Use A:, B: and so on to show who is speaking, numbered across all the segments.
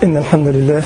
A: إن الحمد لله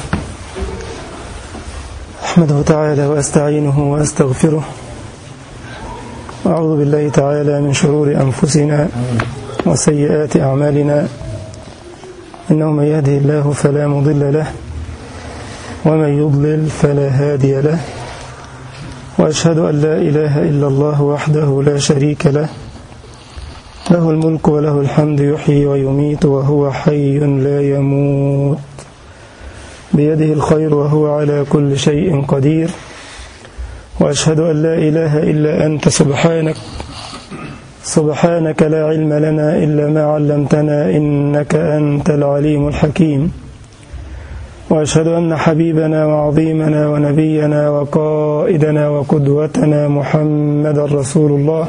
A: أحمده تعالى وأستعينه وأستغفره وأعوذ بالله تعالى من شرور أنفسنا وسيئات أعمالنا إنه من يهده الله فلا مضل له ومن يضلل فلا هادي له وأشهد أن لا إله إلا الله وحده لا شريك له له الملك وله الحمد يحيي ويميت وهو حي لا يموت بيده الخير وهو على كل شيء قدير وأشهد أن لا إله إلا أنت سبحانك سبحانك لا علم لنا إلا ما علمتنا إنك أنت العليم الحكيم وأشهد أن حبيبنا وعظيمنا ونبينا وقائدنا وقدوتنا محمد رسول الله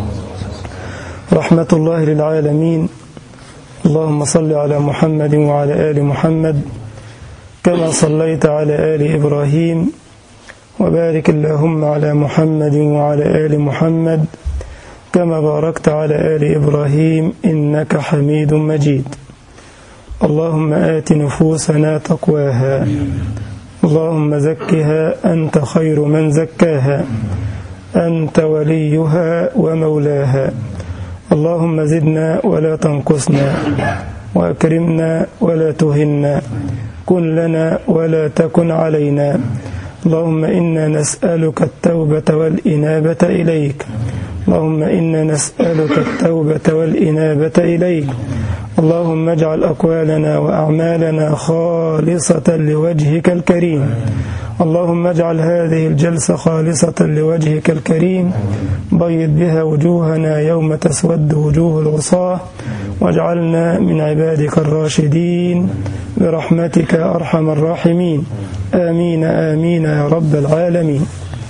A: رحمة الله للعالمين اللهم صل على محمد وعلى آل محمد كما صليت على آل إبراهيم وبارك اللهم على محمد وعلى آل محمد كما باركت على آل إبراهيم إنك حميد مجيد اللهم آت نفوسنا تقواها اللهم زكها أنت خير من زكاها أنت وليها ومولاها اللهم زدنا ولا تنقصنا وأكرمنا ولا تهنا كن لنا ولا تكن علينا اللهم إنا نسألك التوبة والإنابة إليك اللهم إنا نسألك التوبة والإنابة إليك اللهم اجعل أقوالنا وأعمالنا خالصة لوجهك الكريم اللهم اجعل هذه الجلسة خالصة لوجهك الكريم بيض بها وجوهنا يوم تسود وجوه العصاة واجعلنا من عبادك الراشدين برحمتك أرحم الراحمين آمين آمين يا رب العالمين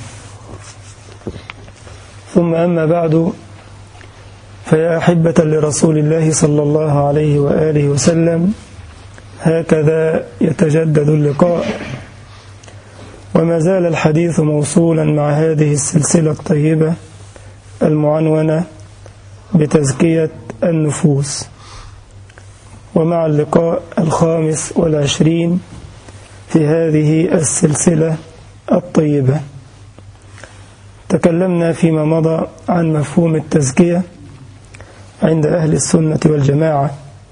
A: ثم أما بعد فيا أحبة لرسول الله صلى الله عليه وآله وسلم هكذا يتجدد اللقاء وما زال الحديث موصولا مع هذه السلسلة الطيبة المعنونة بتزكية النفوس ومع اللقاء الخامس والعشرين في هذه السلسلة الطيبة تكلمنا فيما مضى عن مفهوم التزكية عند أهل السنة والجماعة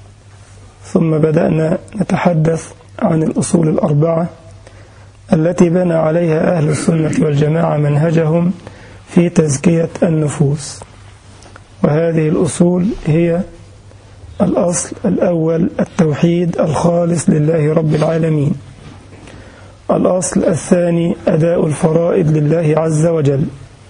A: ثم بدأنا نتحدث عن الأصول الأربعة التي بنى عليها أهل السنة والجماعة منهجهم في تزكية النفوس وهذه الأصول هي الأصل الأول التوحيد الخالص لله رب العالمين الأصل الثاني أداء الفرائض لله عز وجل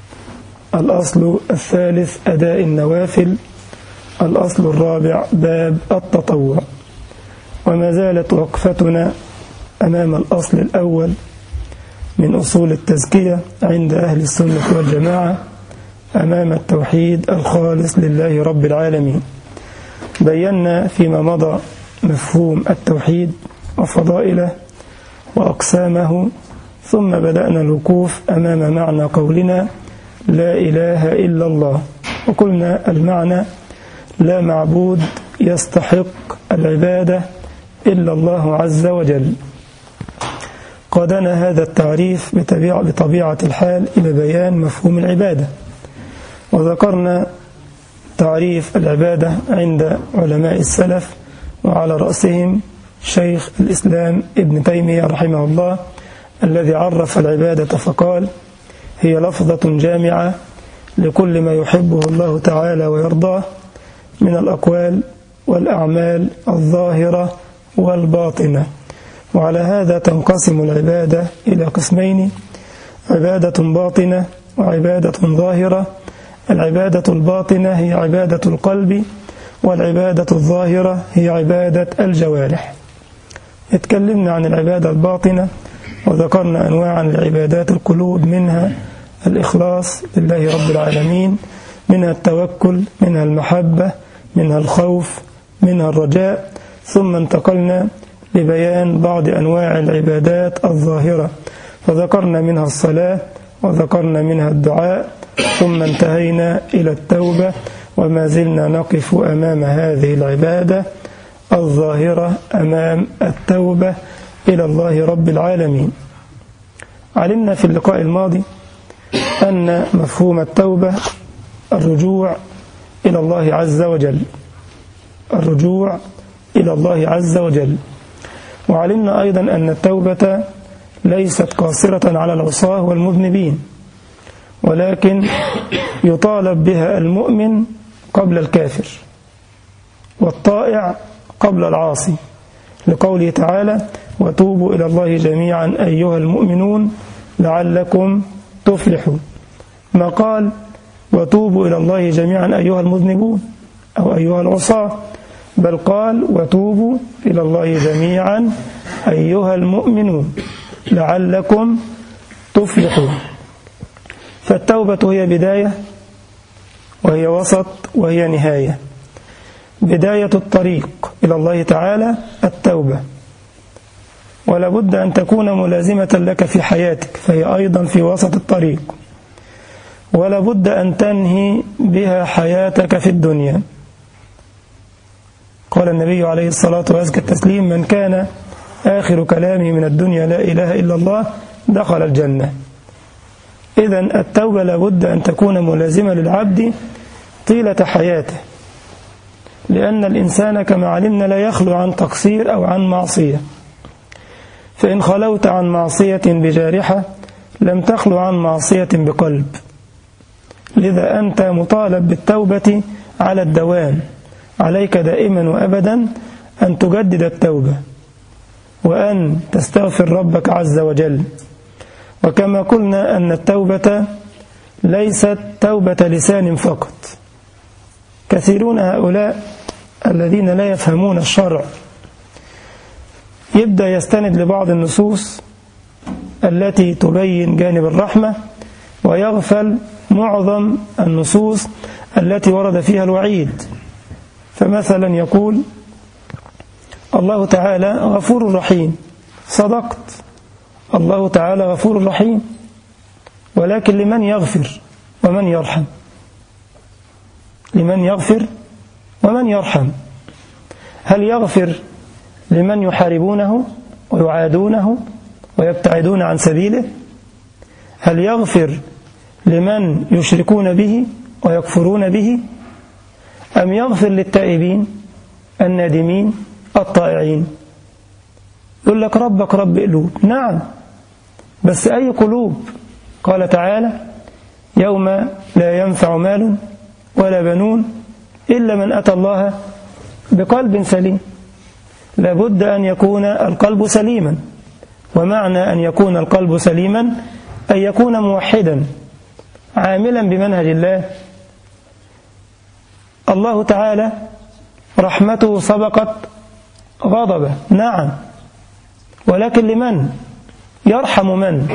A: الأصل الثالث أداء النوافل الأصل الرابع باب التطوع وما زالت وقفتنا أمام الأصل الأول من أصول التزكية عند أهل السنة والجماعة أمام التوحيد الخالص لله رب العالمين بينا فيما مضى مفهوم التوحيد وفضائله وأقسامه ثم بدأنا الوقوف أمام معنى قولنا لا إله إلا الله وقلنا المعنى لا معبود يستحق العبادة إلا الله عز وجل قادنا هذا التعريف بطبيعة الحال إلى بيان مفهوم العبادة وذكرنا تعريف العبادة عند علماء السلف وعلى رأسهم شيخ الإسلام ابن تيمية رحمه الله الذي عرف العبادة فقال هي لفظة جامعة لكل ما يحبه الله تعالى ويرضاه من الأقوال والأعمال الظاهرة والباطنة وعلى هذا تنقسم العبادة إلى قسمين عبادة باطنة وعبادة ظاهرة العبادة الباطنة هي عبادة القلب والعبادة الظاهرة هي عبادة الجوارح اتكلمنا عن العبادة الباطنة وذكرنا أنواعا لعبادات القلوب منها الإخلاص لله رب العالمين منها التوكل منها المحبة منها الخوف منها الرجاء ثم انتقلنا لبيان بعض أنواع العبادات الظاهرة فذكرنا منها الصلاة وذكرنا منها الدعاء ثم انتهينا إلى التوبة وما زلنا نقف أمام هذه العبادة الظاهرة أمام التوبة إلى الله رب العالمين علمنا في اللقاء الماضي أن مفهوم التوبة الرجوع إلى الله عز وجل الرجوع إلى الله عز وجل وعلمنا أيضا أن التوبة ليست قاصرة على العصاة والمذنبين ولكن يطالب بها المؤمن قبل الكافر والطائع قبل العاصي لقوله تعالى وتوبوا إلى الله جميعا أيها المؤمنون لعلكم تفلحون ما قال وتوبوا إلى الله جميعا أيها المذنبون أو أيها العصاة بل قال وتوبوا إلى الله جميعا أيها المؤمنون لعلكم تفلحون فالتوبة هي بداية وهي وسط وهي نهاية بداية الطريق إلى الله تعالى التوبة ولا بد أن تكون ملازمة لك في حياتك فهي أيضا في وسط الطريق ولا بد أن تنهي بها حياتك في الدنيا قال النبي عليه الصلاة وأزكى التسليم من كان آخر كلامه من الدنيا لا إله إلا الله دخل الجنة إذا التوبة لابد أن تكون ملازمة للعبد طيلة حياته لأن الإنسان كما علمنا لا يخلو عن تقصير أو عن معصية فإن خلوت عن معصية بجارحة لم تخلو عن معصية بقلب لذا أنت مطالب بالتوبة على الدوام عليك دائما وأبدا أن تجدد التوبة وأن تستغفر ربك عز وجل وكما قلنا أن التوبة ليست توبة لسان فقط كثيرون هؤلاء الذين لا يفهمون الشرع يبدأ يستند لبعض النصوص التي تبين جانب الرحمة ويغفل معظم النصوص التي ورد فيها الوعيد فمثلا يقول الله تعالى غفور رحيم صدقت الله تعالى غفور رحيم ولكن لمن يغفر ومن يرحم لمن يغفر ومن يرحم هل يغفر لمن يحاربونه ويعادونه ويبتعدون عن سبيله هل يغفر لمن يشركون به ويكفرون به أم يغفر للتائبين النادمين الطائعين يقول لك ربك رب قلوب نعم بس أي قلوب قال تعالى يوم لا ينفع مال ولا بنون إلا من أتى الله بقلب سليم لابد أن يكون القلب سليما ومعنى أن يكون القلب سليما أن يكون موحدا عاملا بمنهج الله الله تعالى رحمته سبقت غضبه نعم ولكن لمن يرحم من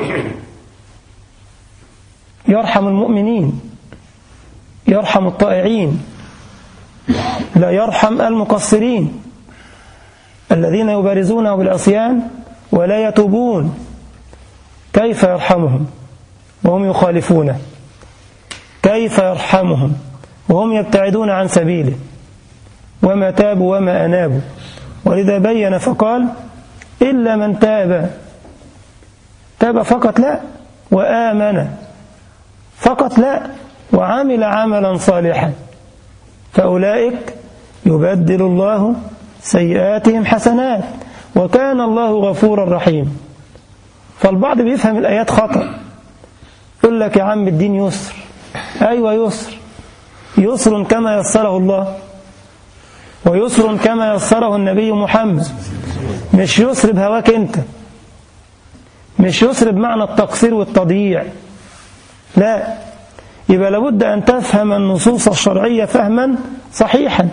A: يرحم المؤمنين يرحم الطائعين لا يرحم المقصرين الذين يبارزونه بالعصيان ولا يتوبون كيف يرحمهم وهم يخالفونه كيف يرحمهم وهم يبتعدون عن سبيله وما تابوا وما أنابوا ولذا بين فقال إلا من تاب تاب فقط لا وآمن فقط لا وعمل عملا صالحا فأولئك يبدل الله سيئاتهم حسنات وكان الله غفورا رحيما فالبعض بيفهم الآيات خطأ يقول لك يا عم الدين يسر أيوة يسر يسر كما يسره الله ويسر كما يسره النبي محمد مش يسر بهواك انت مش يسر بمعنى التقصير والتضييع لا يبقى لابد أن تفهم النصوص الشرعية فهما صحيحا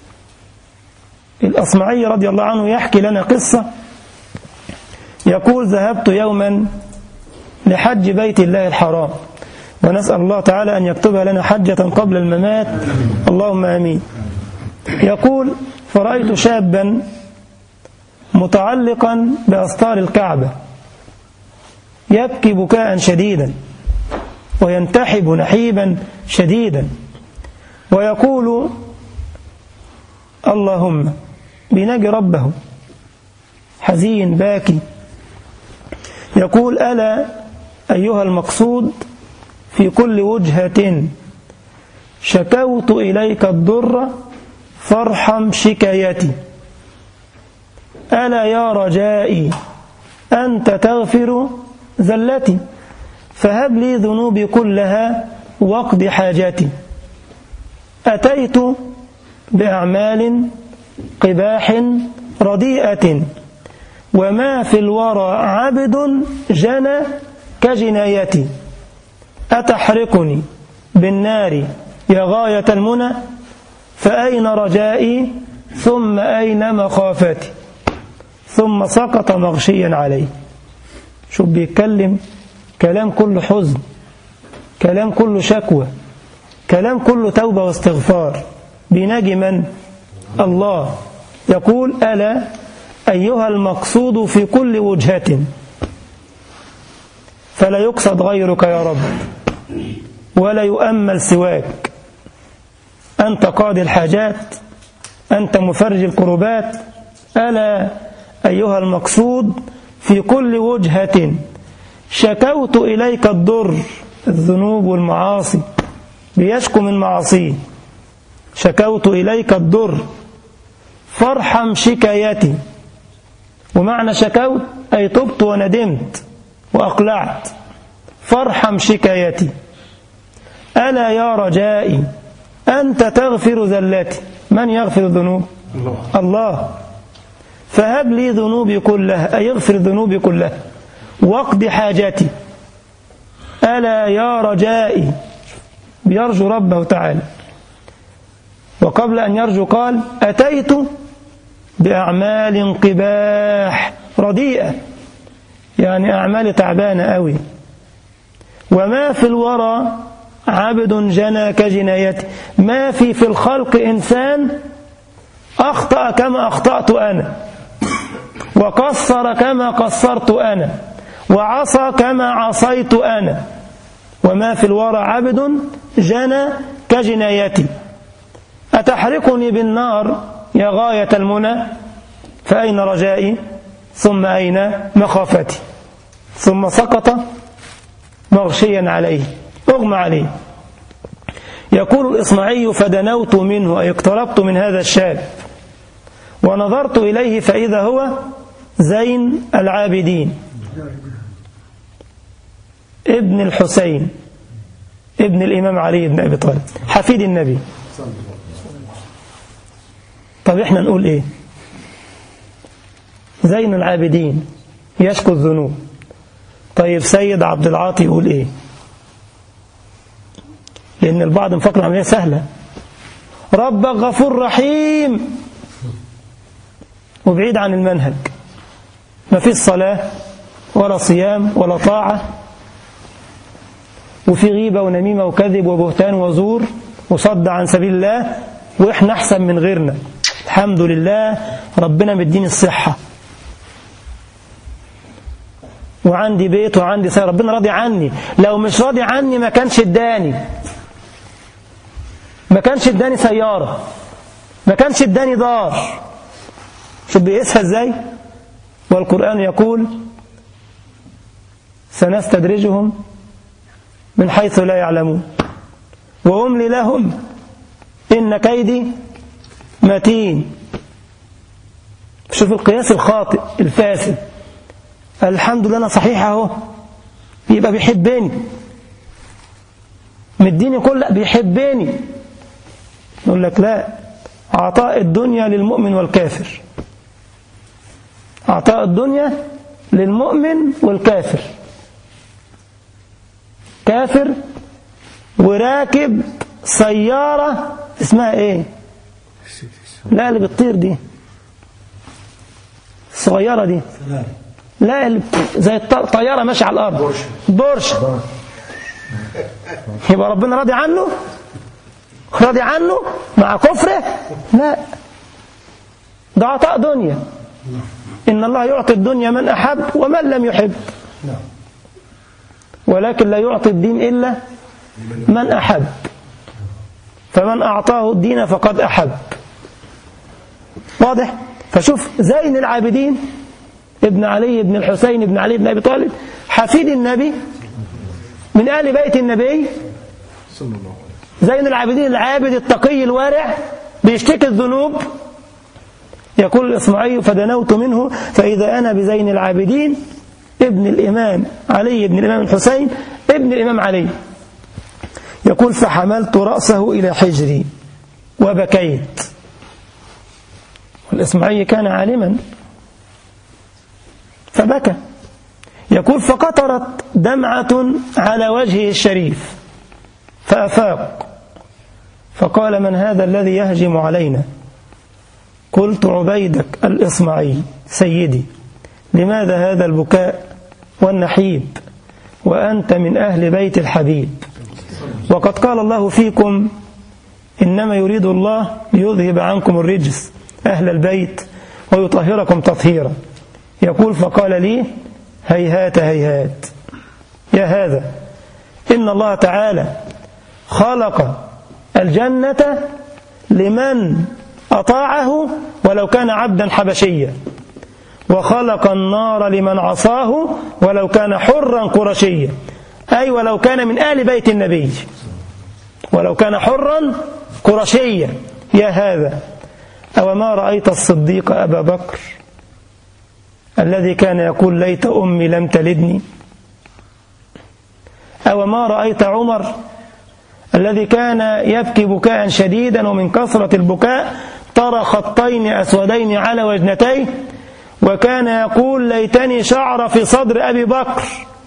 A: الأصمعي رضي الله عنه يحكي لنا قصة يقول ذهبت يوما لحج بيت الله الحرام ونسأل الله تعالى أن يكتبها لنا حجة قبل الممات اللهم آمين يقول فرأيت شابا متعلقا بأسطار الكعبة يبكي بكاء شديدا وينتحب نحيبا شديدا ويقول اللهم بنجي ربه حزين باكي يقول ألا أيها المقصود في كل وجهة شكوت إليك الضر فارحم شكايتي ألا يا رجائي أنت تغفر زلتي فهب لي ذنوبي كلها واقض حاجتي أتيت بأعمال قباح رديئة وما في الورى عبد جنى كجنايتي أتحرقني بالنار يا غاية المنى فأين رجائي ثم أين مخافتي ثم سقط مغشيا عليه شوف بيتكلم كلام كله حزن كلام كله شكوى كلام كله توبة واستغفار بيناجي من؟ الله يقول ألا أيها المقصود في كل وجهة فلا يقصد غيرك يا رب ولا يؤمل سواك أنت قاضي الحاجات أنت مفرج الكربات ألا أيها المقصود في كل وجهة شكوت إليك الضر الذنوب والمعاصي بيشكو من معاصيه شكوت إليك الضر فارحم شكايتي ومعنى شكوت أي تبت وندمت وأقلعت فارحم شكايتي ألا يا رجائي أنت تغفر ذلتي من يغفر الذنوب الله, الله. فهب لي ذنوبي كلها أي اغفر ذنوبي كلها واقض حاجتي ألا يا رجائي بيرجو ربه تعالى وقبل أن يرجو قال أتيت بأعمال قباح رديئة يعني أعمال تعبانة أوي وما في الورى عبد جنى كجنايته ما في في الخلق إنسان أخطأ كما أخطأت أنا وقصر كما قصرت أنا وعصى كما عصيت أنا وما في الورى عبد جنى كجنايتي أتحرقني بالنار يا غاية المنى فأين رجائي ثم أين مخافتي ثم سقط مغشيا عليه أغمى عليه يقول الإصمعي فدنوت منه أي اقتربت من هذا الشاب ونظرت إليه فإذا هو زين العابدين ابن الحسين ابن الإمام علي بن أبي طالب حفيد النبي طب احنا نقول ايه زين العابدين يشكو الذنوب طيب سيد عبد العاطي يقول ايه لان البعض مفكر العمليه سهله ربك غفور رحيم وبعيد عن المنهج ما فيش صلاه ولا صيام ولا طاعه وفي غيبه ونميمه وكذب وبهتان وزور وصد عن سبيل الله واحنا احسن من غيرنا الحمد لله ربنا مديني الصحة وعندي بيت وعندي سيارة ربنا راضي عني لو مش راضي عني ما كانش اداني ما كانش اداني سيارة ما كانش اداني دار شوف بيقيسها ازاي والقرآن يقول سنستدرجهم من حيث لا يعلمون وأملي لهم إن كيدي متين شوف القياس الخاطئ الفاسد الحمد لله أنا صحيح أهو يبقى بيحبني مديني كل بيحبني يقول لك لا عطاء الدنيا للمؤمن والكافر عطاء الدنيا للمؤمن والكافر كافر وراكب سيارة اسمها ايه لا اللي بتطير دي الصغيرة دي لا اللي زي الطيارة ماشية على الأرض بورش يبقى ربنا راضي عنه راضي عنه مع كفره لا ده عطاء دنيا إن الله يعطي الدنيا من أحب ومن لم يحب ولكن لا يعطي الدين إلا من أحب فمن أعطاه الدين فقد أحب واضح فشوف زين العابدين بن علي بن الحسين بن علي بن أبي طالب حفيد النبي من آل بيت النبي زين العابدين العابد التقي الوارع بيشتكي الذنوب يقول الإصمعي فدنوت منه فإذا أنا بزين العابدين ابن الإمام علي ابن الإمام الحسين ابن الإمام علي يقول فحملت رأسه إلى حجري وبكيت والإسماعيلي كان عالما فبكى يقول فقطرت دمعة على وجهه الشريف فأفاق فقال من هذا الذي يهجم علينا قلت عبيدك الإصمعي سيدي لماذا هذا البكاء والنحيب وأنت من أهل بيت الحبيب وقد قال الله فيكم إنما يريد الله ليذهب عنكم الرجس أهل البيت ويطهركم تطهيرا يقول فقال لي هيهات هيهات يا هذا إن الله تعالى خلق الجنة لمن أطاعه ولو كان عبدا حبشيا وخلق النار لمن عصاه ولو كان حرا قرشيا أي ولو كان من آل بيت النبي ولو كان حرا قرشيا يا هذا أو ما رأيت الصديق أبا بكر الذي كان يقول ليت أمي لم تلدني أو ما رأيت عمر الذي كان يبكي بكاء شديدا ومن كثرة البكاء ترى خطين أسودين على وجنتيه وكان يقول ليتني شعر في صدر أبي بكر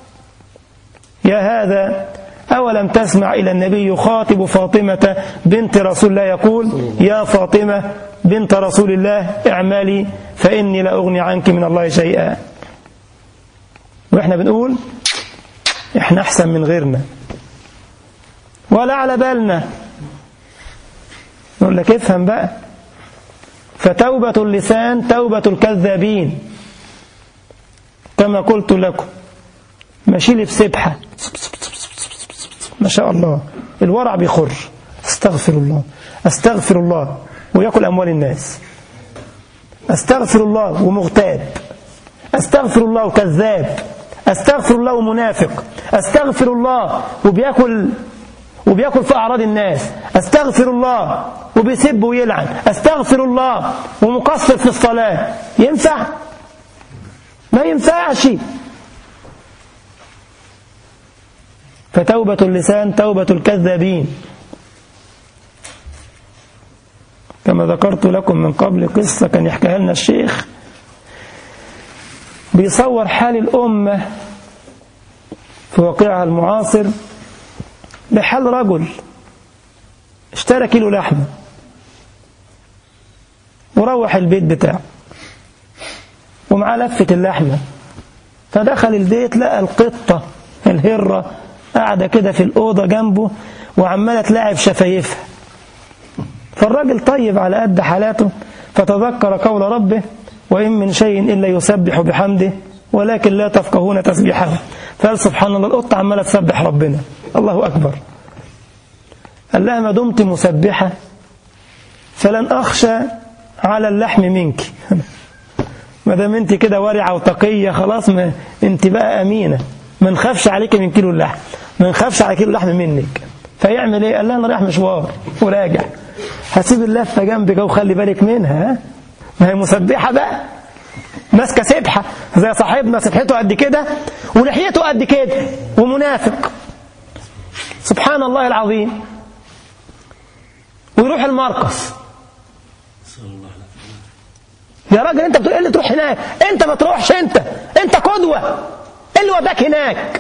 A: يا هذا أولم تسمع إلى النبي يخاطب فاطمة بنت رسول الله يقول يا فاطمة بنت رسول الله اعملي فإني لا أغني عنك من الله شيئا وإحنا بنقول إحنا أحسن من غيرنا ولا على بالنا نقول لك افهم بقى فتوبة اللسان توبة الكذابين كما قلت لكم ماشي لي بسبحة ما شاء الله الورع بيخر استغفر الله استغفر الله ويأكل أموال الناس استغفر الله ومغتاب استغفر الله وكذاب استغفر الله ومنافق استغفر الله وبياكل وبياكل في أعراض الناس استغفر الله وبيسب ويلعن استغفر الله ومقصر في الصلاة ينفع ما ينفعش فتوبة اللسان توبة الكذابين كما ذكرت لكم من قبل قصة كان يحكيها لنا الشيخ بيصور حال الأمة في واقعها المعاصر بحال رجل اشترى كيلو لحمة وروح البيت بتاعه ومعاه لفة اللحمة فدخل البيت لقى القطة الهرة قاعدة كده في الأوضة جنبه وعمالة تلاعب شفايفها فالراجل طيب على قد حالاته فتذكر قول ربه وإن من شيء إلا يسبح بحمده ولكن لا تفقهون تسبيحه فقال سبحان الله القطة عمالة تسبح ربنا الله أكبر قال لها ما دمت مسبحة فلن أخشى على اللحم منك ما دام انت كده ورعة وتقية خلاص ما انت بقى أمينة ما نخافش عليك من كيلو اللحم ما نخافش على كيلو اللحم منك فيعمل ايه قال لها انا رايح مشوار وراجع هسيب اللفه جنبك وخلي بالك منها ما هي مسبحه بقى ماسكه سبحه زي صاحبنا سبحته قد كده ولحيته قد كده ومنافق سبحان الله العظيم ويروح المرقص يا راجل انت بتقول ايه اللي تروح هناك انت ما تروحش انت انت قدوه ايه اللي وداك هناك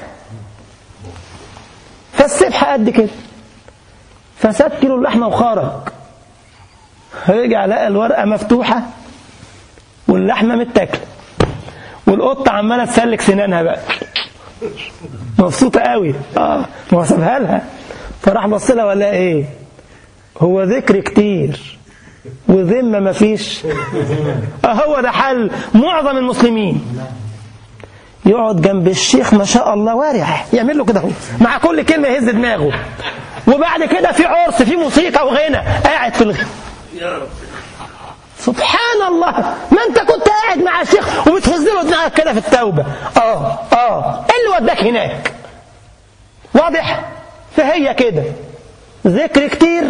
A: فالسبحه قد كده فسد كيلو اللحمه وخرج رجع لقى الورقه مفتوحه واللحمه متاكله والقطه عماله تسلك سنانها بقى مبسوطه قوي اه ما سابها لها فراح بص لها ولا ايه هو ذكر كتير وذمه مفيش هو ده حل معظم المسلمين يقعد جنب الشيخ ما شاء الله وارع يعمل له كده هو مع كل كلمه يهز دماغه وبعد كده في عرس في موسيقى وغنى قاعد في الغنى سبحان الله ما انت كنت قاعد مع الشيخ وبتهز له دماغك معاك كده في التوبة اه اه ايه اللي وداك هناك واضح فهي كده ذكر كتير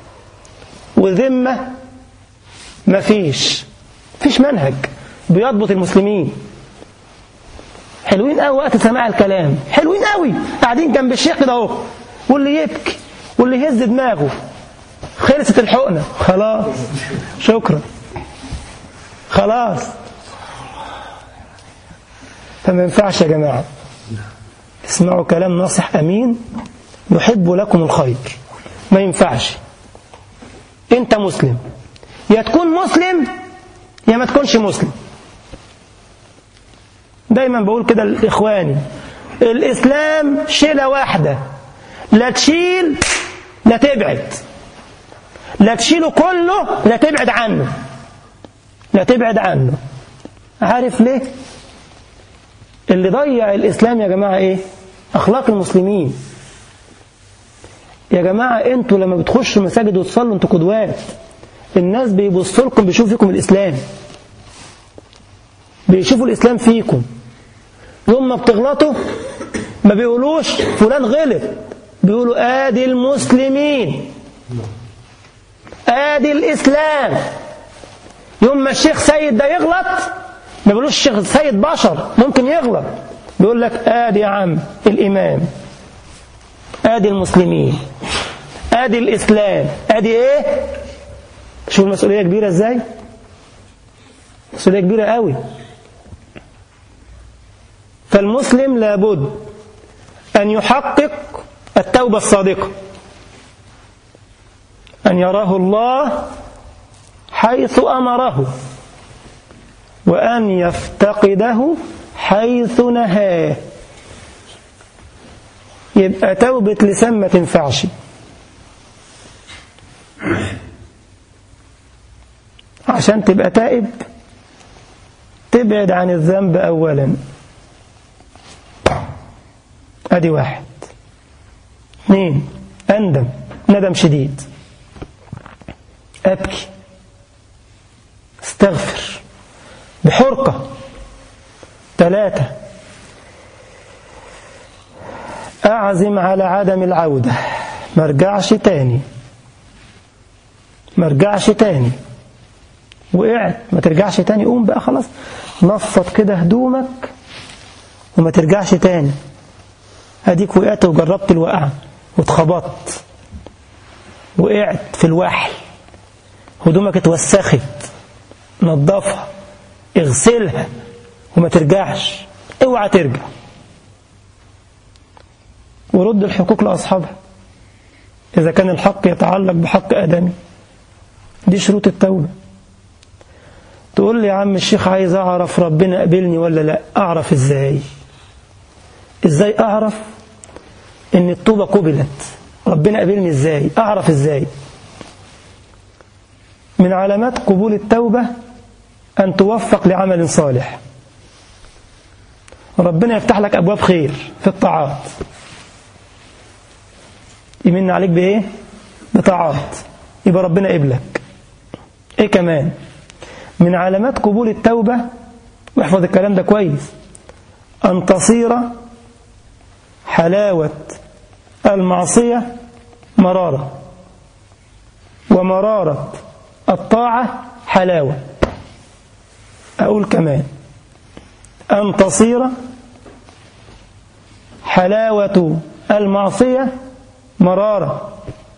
A: وذمة مفيش فيش منهج بيضبط المسلمين حلوين قوي وقت سماع الكلام حلوين قوي قاعدين جنب الشيخ كده اهو واللي يبكي واللي يهز دماغه خلصت الحقنة خلاص شكرا خلاص فما ينفعش يا جماعة اسمعوا كلام ناصح أمين يحب لكم الخير ما ينفعش انت مسلم يا تكون مسلم يا ما تكونش مسلم دايما بقول كده لإخواني الإسلام شيلة واحدة لا تشيل لا تبعد لا تشيله كله لا تبعد عنه لا تبعد عنه عارف ليه اللي ضيع الإسلام يا جماعة إيه أخلاق المسلمين يا جماعة أنتوا لما بتخشوا مساجد وتصلوا أنتوا قدوات الناس بيبصوا لكم بيشوفوا فيكم الإسلام بيشوفوا الإسلام فيكم يوم ما بتغلطوا ما بيقولوش فلان غلط بيقولوا آدي المسلمين آدي الإسلام يوم ما الشيخ سيد ده يغلط ما بيقولوش الشيخ سيد بشر ممكن يغلط بيقول لك آدي يا عم الإمام آدي المسلمين آدي الإسلام آدي إيه شوف المسؤولية كبيرة إزاي مسؤولية كبيرة قوي فالمسلم لابد أن يحقق التوبة الصادقة أن يراه الله حيث أمره وأن يفتقده حيث نهاه يبقى توبة لسان ما تنفعش عشان تبقى تائب تبعد عن الذنب أولا أدي واحد اثنين أندم ندم شديد أبكي استغفر بحرقة ثلاثة أعزم على عدم العودة مرجعش تاني مرجعش تاني وقعت ما ترجعش تاني قوم بقى خلاص نفض كده هدومك وما ترجعش تاني اديك وقعت وجربت الوقعة واتخبطت وقعت في الوحل هدومك اتوسخت نظفها اغسلها وما ترجعش اوعى ترجع ورد الحقوق لأصحابها إذا كان الحق يتعلق بحق آدمي دي شروط التوبة تقول لي يا عم الشيخ عايز أعرف ربنا قبلني ولا لا أعرف إزاي إزاي أعرف إن التوبة قبلت ربنا قبلني إزاي أعرف إزاي من علامات قبول التوبة أن توفق لعمل صالح ربنا يفتح لك أبواب خير في الطاعات يمن عليك بإيه؟ بطاعات يبقى ربنا قبلك إيه كمان؟ من علامات قبول التوبة واحفظ الكلام ده كويس أن تصير حلاوة المعصية مرارة ومرارة الطاعة حلاوة أقول كمان أن تصير حلاوة المعصية مرارة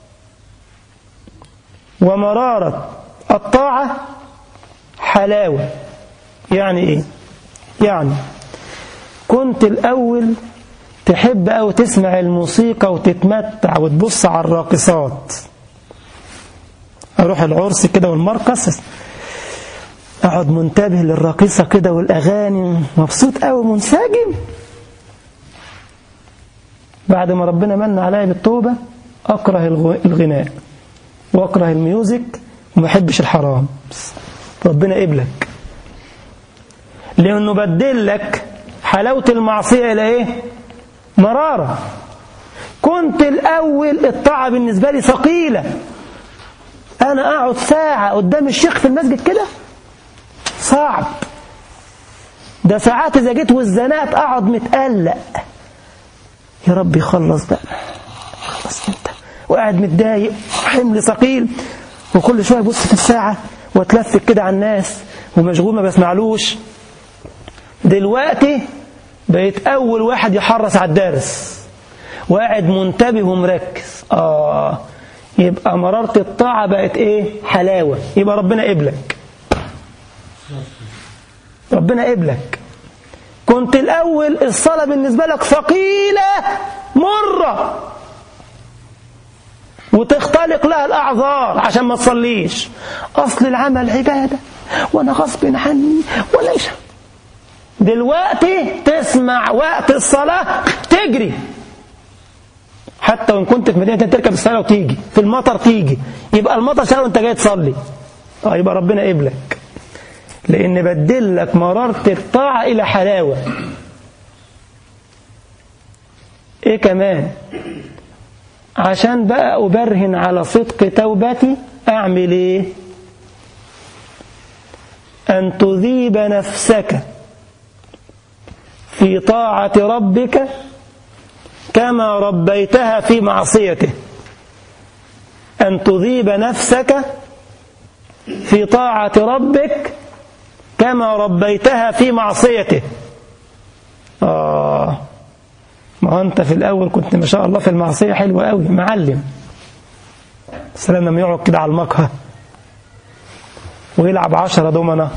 A: ومرارة الطاعة حلاوة يعني إيه يعني كنت الأول تحب أو تسمع الموسيقى وتتمتع وتبص على الراقصات أروح العرس كده والمرقص أقعد منتبه للراقصة كده والأغاني مبسوط أوي منسجم بعد ما ربنا من عليا بالتوبة أكره الغناء وأكره الميوزك وما أحبش الحرام ربنا قبلك لأنه بدل لك حلاوة المعصية إلى إيه؟ مرارة كنت الأول الطاعة بالنسبة لي ثقيلة أنا أقعد ساعة قدام الشيخ في المسجد كده صعب ده ساعات إذا جيت والزنقت أقعد متقلق يا رب يخلص بقى خلص انت وقاعد متضايق حمل ثقيل وكل شويه ابص في الساعه واتلفت كده على الناس ومشغول ما بسمعلوش دلوقتي بقيت اول واحد يحرص على الدرس وقاعد منتبه ومركز اه يبقى مرارة الطاعة بقت ايه حلاوة يبقى ربنا قبلك ربنا قبلك كنت الأول الصلاة بالنسبة لك ثقيلة مرة وتختلق لها الأعذار عشان ما تصليش أصل العمل عبادة وأنا غصب عني ولا إيش دلوقتي تسمع وقت الصلاة تجري حتى وإن كنت في مدينة تركب الصلاة وتيجي في المطر تيجي يبقى المطر سهل وأنت جاي تصلي آه يبقى ربنا قبلك لأن بدلك مرارة الطاعة إلى حلاوة إيه كمان عشان بقى أبرهن على صدق توبتي أعمل إيه أن تذيب نفسك في طاعة ربك كما ربيتها في معصيته أن تذيب نفسك في طاعة ربك كما ربيتها في معصيته آه ما هو أنت في الأول كنت ما شاء الله في المعصية حلوة قوي معلم سلام لما يقعد كده على المقهى ويلعب عشرة دومنة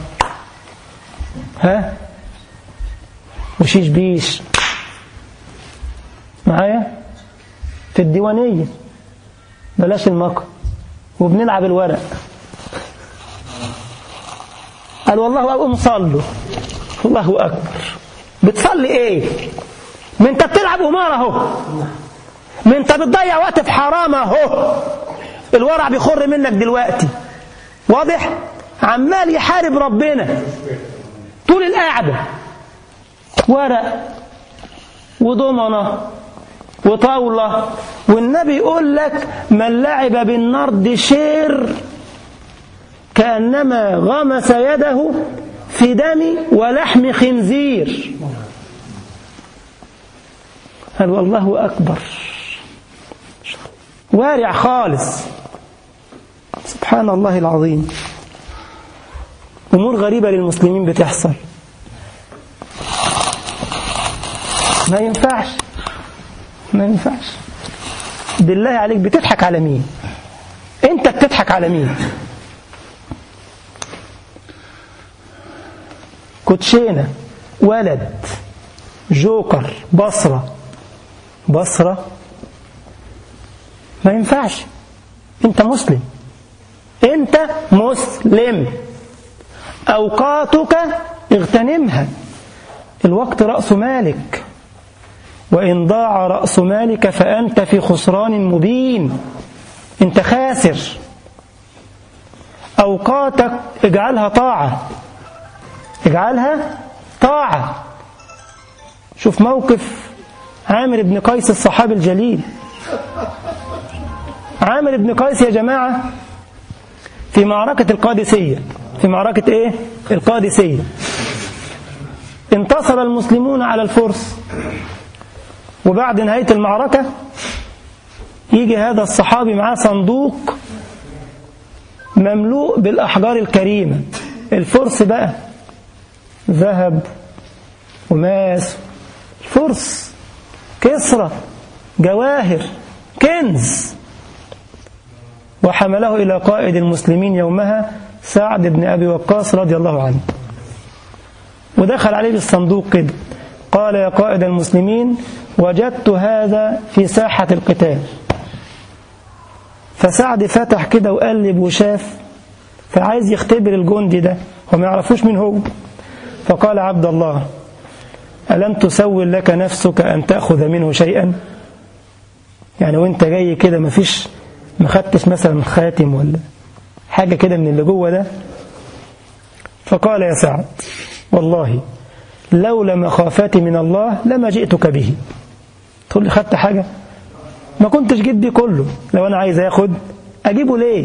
A: ها وشيش بيش معايا في الديوانية بلاش المقهى وبنلعب الورق قال والله أقوم صلوا الله أكبر بتصلي إيه ما انت بتلعب قمار اهو ما انت بتضيع وقت في حرام اهو الورع بيخر منك دلوقتي واضح عمال يحارب ربنا طول القعدة ورق وضمنة وطاولة والنبي يقول لك من لعب بالنرد شير كأنما غمس يده في دم ولحم خنزير قال والله أكبر وارع خالص سبحان الله العظيم أمور غريبة للمسلمين بتحصل ما ينفعش ما ينفعش بالله عليك بتضحك على مين انت بتضحك على مين كوتشينة ولد جوكر بصرة بصرة ما ينفعش انت مسلم انت مسلم اوقاتك اغتنمها الوقت رأس مالك وإن ضاع رأس مالك فأنت في خسران مبين انت خاسر أوقاتك اجعلها طاعة اجعلها طاعة شوف موقف عامر بن قيس الصحابي الجليل عامر بن قيس يا جماعة في معركة القادسية في معركة ايه القادسية انتصر المسلمون على الفرس وبعد نهاية المعركة يجي هذا الصحابي معاه صندوق مملوء بالأحجار الكريمة الفرس بقى ذهب وماس فرس كسرى جواهر كنز وحمله إلى قائد المسلمين يومها سعد بن أبي وقاص رضي الله عنه ودخل عليه بالصندوق كده قال يا قائد المسلمين وجدت هذا في ساحة القتال فسعد فتح كده وقلب وشاف فعايز يختبر الجندي ده وما يعرفوش مين هو فقال عبد الله ألم تسول لك نفسك أن تأخذ منه شيئا يعني وانت جاي كده مفيش ما خدتش مثلا خاتم ولا حاجة كده من اللي جوه ده فقال يا سعد والله لولا مخافتي من الله لما جئتك به تقول لي خدت حاجة ما كنتش جيت بيه كله لو أنا عايز أخد أجيبه ليه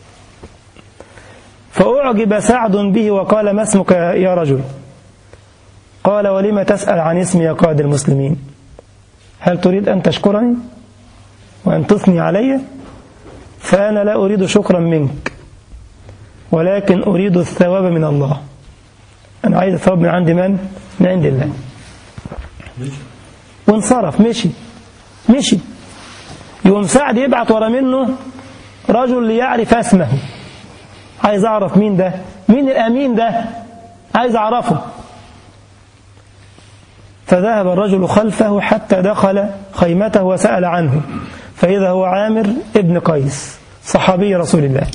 A: فأعجب سعد به وقال ما اسمك يا رجل قال ولم تسأل عن اسمي يا قائد المسلمين هل تريد أن تشكرني وأن تثني علي فأنا لا أريد شكرا منك ولكن أريد الثواب من الله أنا عايز الثواب من عند من؟ من عند الله وانصرف مشي مشي يوم سعد يبعت ورا منه رجل ليعرف اسمه عايز أعرف مين ده مين الأمين ده عايز أعرفه فذهب الرجل خلفه حتى دخل خيمته وسأل عنه فإذا هو عامر ابن قيس صحابي رسول الله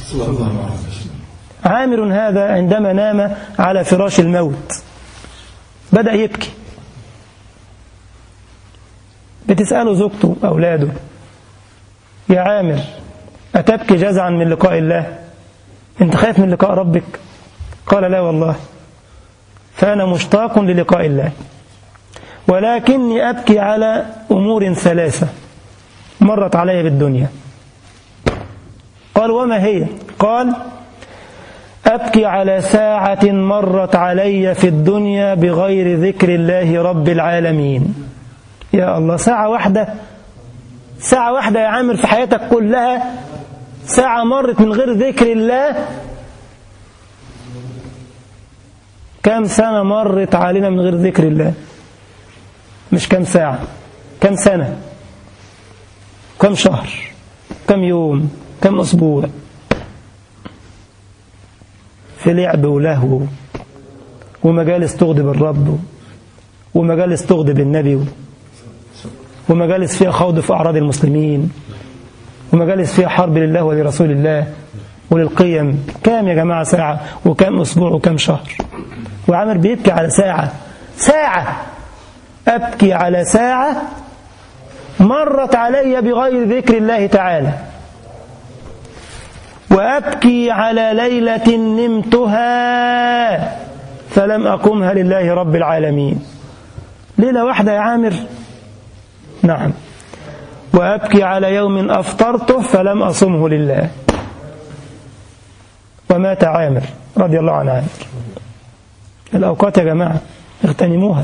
A: عامر هذا عندما نام على فراش الموت بدأ يبكي بتسأله زوجته أولاده يا عامر أتبكي جزعا من لقاء الله أنت خايف من لقاء ربك قال لا والله فأنا مشتاق للقاء الله ولكني أبكي على أمور ثلاثة مرت علي بالدنيا قال وما هي قال أبكي على ساعة مرت علي في الدنيا بغير ذكر الله رب العالمين يا الله ساعة واحدة ساعة واحدة يا عامر في حياتك كلها ساعة مرت من غير ذكر الله كم سنة مرت علينا من غير ذكر الله مش كم ساعة كم سنة كم شهر كم يوم كم أسبوع في لعب ولهو ومجالس تغضب الرب ومجالس تغضب النبي ومجالس فيها خوض في أعراض المسلمين ومجالس فيها حرب لله ولرسول الله وللقيم كام يا جماعة ساعة وكم أسبوع وكم شهر وعامر بيبكي على ساعة ساعة أبكي على ساعة مرت علي بغير ذكر الله تعالى وأبكي على ليلة نمتها فلم أقمها لله رب العالمين ليلة واحدة يا عامر نعم وأبكي على يوم أفطرته فلم أصمه لله ومات عامر رضي الله عن عامر الأوقات يا جماعة اغتنموها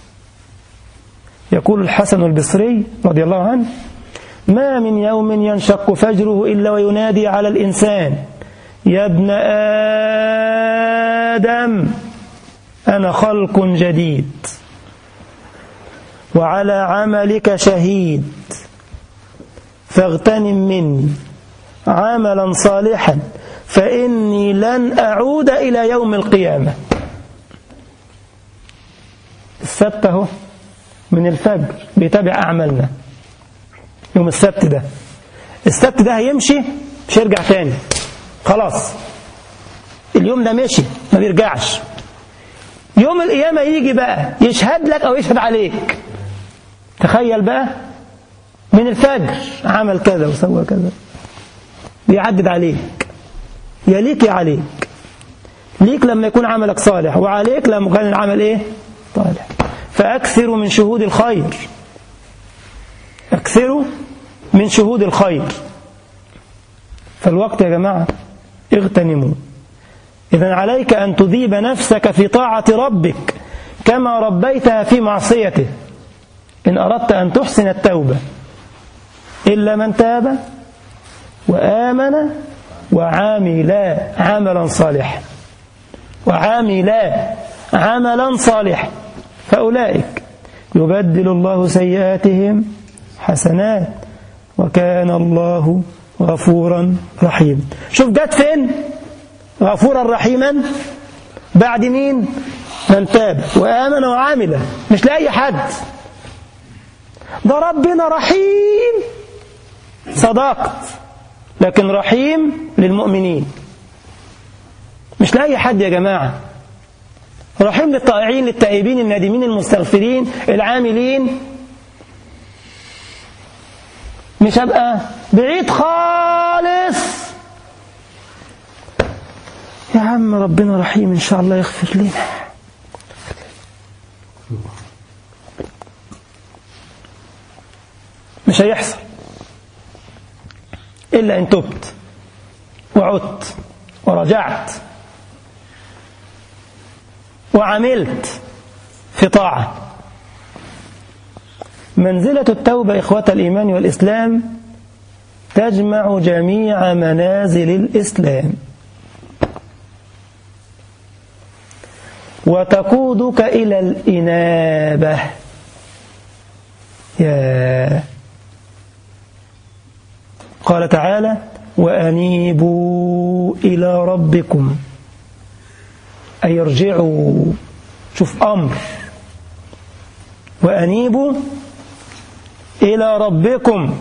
A: يقول الحسن البصري رضي الله عنه ما من يوم ينشق فجره إلا وينادي على الإنسان يا ابن آدم أنا خلق جديد وعلى عملك شهيد فاغتنم مني عملا صالحا فإني لن أعود إلى يوم القيامة السبت اهو من الفجر بيتابع أعمالنا يوم السبت ده السبت ده هيمشي مش هيرجع تاني خلاص اليوم ده مشي ما بيرجعش يوم القيامة يجي بقى يشهد لك أو يشهد عليك تخيل بقى من الفجر عمل كذا وسوى كذا بيعدد عليك يا ليك يا عليك ليك لما يكون عملك صالح وعليك لما كان العمل ايه صالح فأكثروا من شهود الخير أكثروا من شهود الخير فالوقت يا جماعة اغتنموا إذا عليك أن تذيب نفسك في طاعة ربك كما ربيتها في معصيته إن أردت أن تحسن التوبة إلا من تاب وآمن وعامل عملا صالحا وعامل عملا صالحا فأولئك يبدل الله سيئاتهم حسنات وكان الله غفورا رحيما شوف جت فين غفورا رحيما بعد مين من تاب وآمن وعامل مش لأي حد ده ربنا رحيم صدقت لكن رحيم للمؤمنين مش لأي حد يا جماعة رحيم للطائعين للتائبين النادمين المستغفرين العاملين مش هبقى بعيد خالص يا عم ربنا رحيم إن شاء الله يغفر لنا مش هيحصل إلا إن تبت وعدت ورجعت وعملت في طاعة منزلة التوبة إخوة الإيمان والإسلام تجمع جميع منازل الإسلام وتقودك إلى الإنابة يا قال تعالى وأنيبوا إلى ربكم أي ارجعوا شوف أمر وأنيبوا إلى ربكم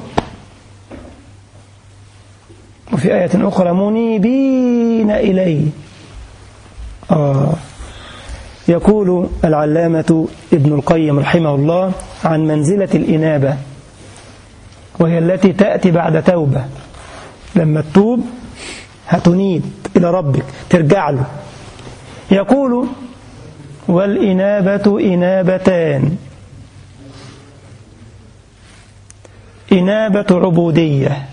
A: وفي آية أخرى منيبين إليه آه يقول العلامة ابن القيم رحمه الله عن منزلة الإنابة وهي التي تأتي بعد توبة لما تتوب هتنيب إلى ربك ترجع له يقول والإنابة إنابتان إنابة عبودية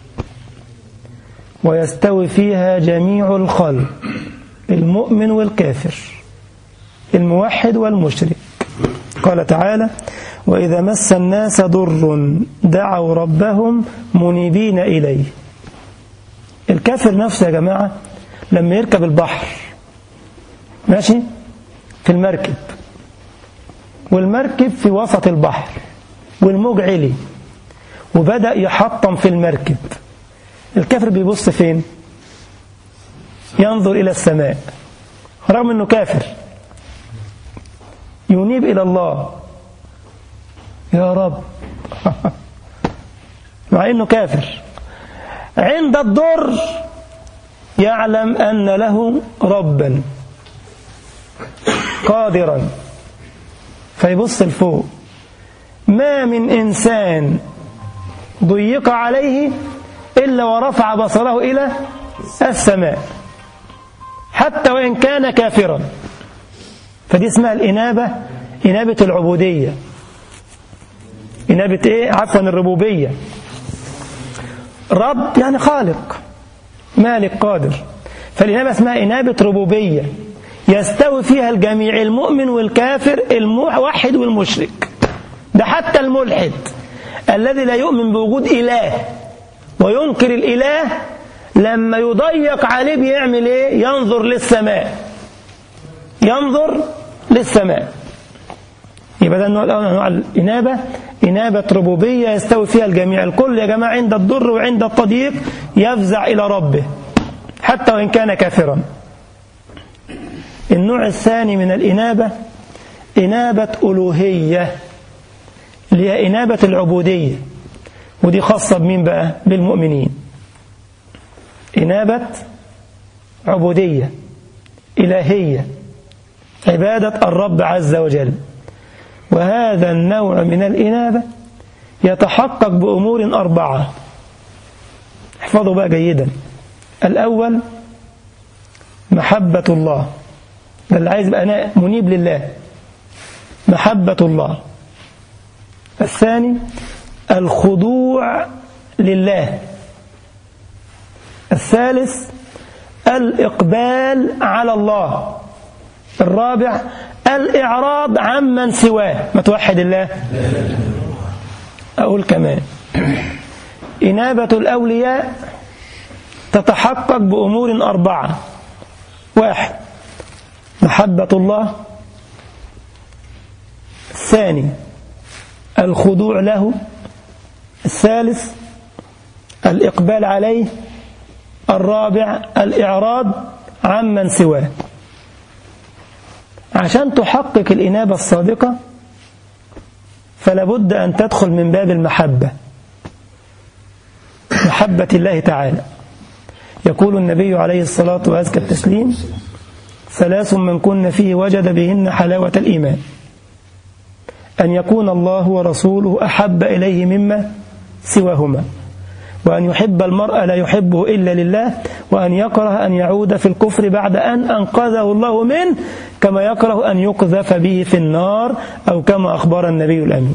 A: ويستوي فيها جميع الخلق المؤمن والكافر الموحد والمشرك قال تعالى وإذا مس الناس ضر دعوا ربهم منيبين إليه الكافر نفسه يا جماعة لما يركب البحر ماشي في المركب والمركب في وسط البحر والموج علي وبدأ يحطم في المركب الكافر بيبص فين ينظر إلى السماء رغم أنه كافر ينيب إلى الله يا رب مع أنه كافر عند الضر يعلم أن له ربا قادرا فيبص لفوق ما من إنسان ضيق عليه إلا ورفع بصره إلى السماء حتى وإن كان كافرا فدي اسمها الإنابة إنابة العبودية إنابة إيه؟ عفوا الربوبية رب يعني خالق مالك قادر فالإنابة اسمها إنابة ربوبية يستوي فيها الجميع المؤمن والكافر الموحد والمشرك ده حتى الملحد الذي لا يؤمن بوجود إله وينكر الإله لما يضيق عليه بيعمل إيه ينظر للسماء ينظر للسماء يبقى ده النوع الأول أنواع الإنابة إنابة ربوبية يستوي فيها الجميع الكل يا جماعة عند الضر وعند التضييق يفزع إلى ربه حتى وإن كان كافرا النوع الثاني من الإنابة إنابة ألوهية اللي هي إنابة العبودية ودي خاصة بمين بقى بالمؤمنين إنابة عبودية إلهية عبادة الرب عز وجل وهذا النوع من الإنابة يتحقق بأمور أربعة احفظوا بقى جيدا الأول محبة الله ده اللي عايز يبقى أنا منيب لله محبة الله الثاني الخضوع لله الثالث الإقبال على الله الرابع الإعراض عمن سواه ما توحد الله أقول كمان إنابة الأولياء تتحقق بأمور أربعة واحد محبة الله الثاني الخضوع له الثالث الإقبال عليه الرابع الإعراض عمن سواه عشان تحقق الإنابة الصادقة فلابد أن تدخل من باب المحبة محبة الله تعالى يقول النبي عليه الصلاة وأزكى التسليم ثلاث من كن فيه وجد بهن حلاوة الإيمان أن يكون الله ورسوله أحب إليه مما سواهما وأن يحب المرء لا يحبه إلا لله وأن يكره أن يعود في الكفر بعد أن أنقذه الله منه كما يكره أن يقذف به في النار أو كما أخبر النبي الأمين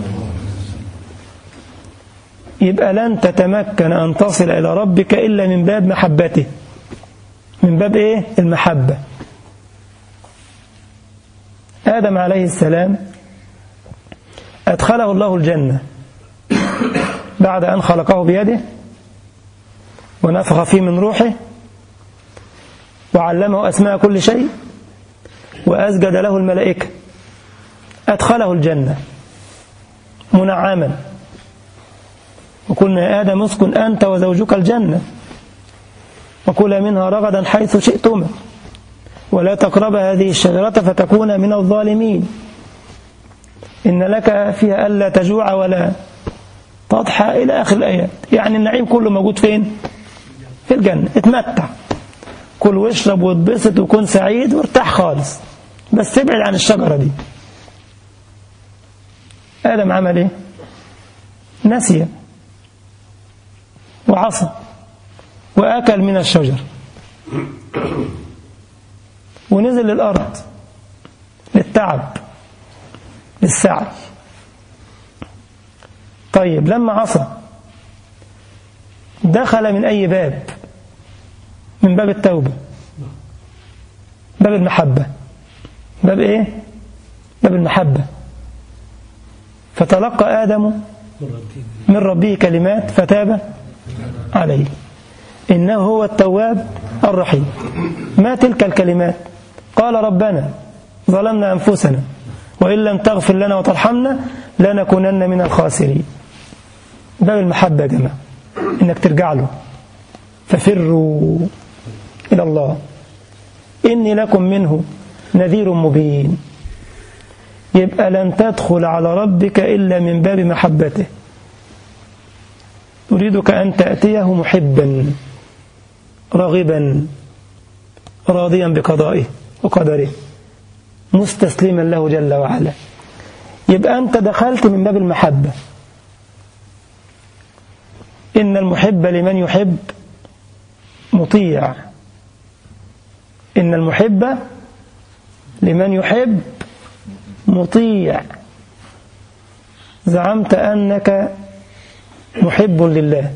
A: يبقى لن تتمكن أن تصل إلى ربك إلا من باب محبته من باب إيه؟ المحبة آدم عليه السلام أدخله الله الجنة بعد أن خلقه بيده ونفخ فيه من روحه وعلمه أسماء كل شيء وأسجد له الملائكة أدخله الجنة منعما وقلنا يا آدم اسكن أنت وزوجك الجنة وكلا منها رغدا حيث شئتما ولا تقرب هذه الشجرة فتكون من الظالمين إن لك فيها ألا تجوع ولا تضحى إلى آخر الآيات يعني النعيم كله موجود فين في الجنة اتمتع كل واشرب واتبسط وكن سعيد وارتاح خالص بس ابعد عن الشجرة دي آدم عمل ايه نسي وعصى وأكل من الشجر ونزل للأرض للتعب للسعي طيب لما عصى دخل من أي باب من باب التوبة باب المحبة باب إيه باب المحبة فتلقى آدم من ربه كلمات فتاب عليه إنه هو التواب الرحيم ما تلك الكلمات قال ربنا ظلمنا أنفسنا وإن لم تغفر لنا وترحمنا لنكونن من الخاسرين باب المحبة يا جماعة إنك ترجع له ففروا إلى الله إني لكم منه نذير مبين يبقى لن تدخل على ربك إلا من باب محبته يريدك أن تأتيه محبا راغبا راضيا بقضائه وقدره مستسلما له جل وعلا يبقى أنت دخلت من باب المحبة إن المحب لمن يحب مطيع إن المحب لمن يحب مطيع زعمت أنك محب لله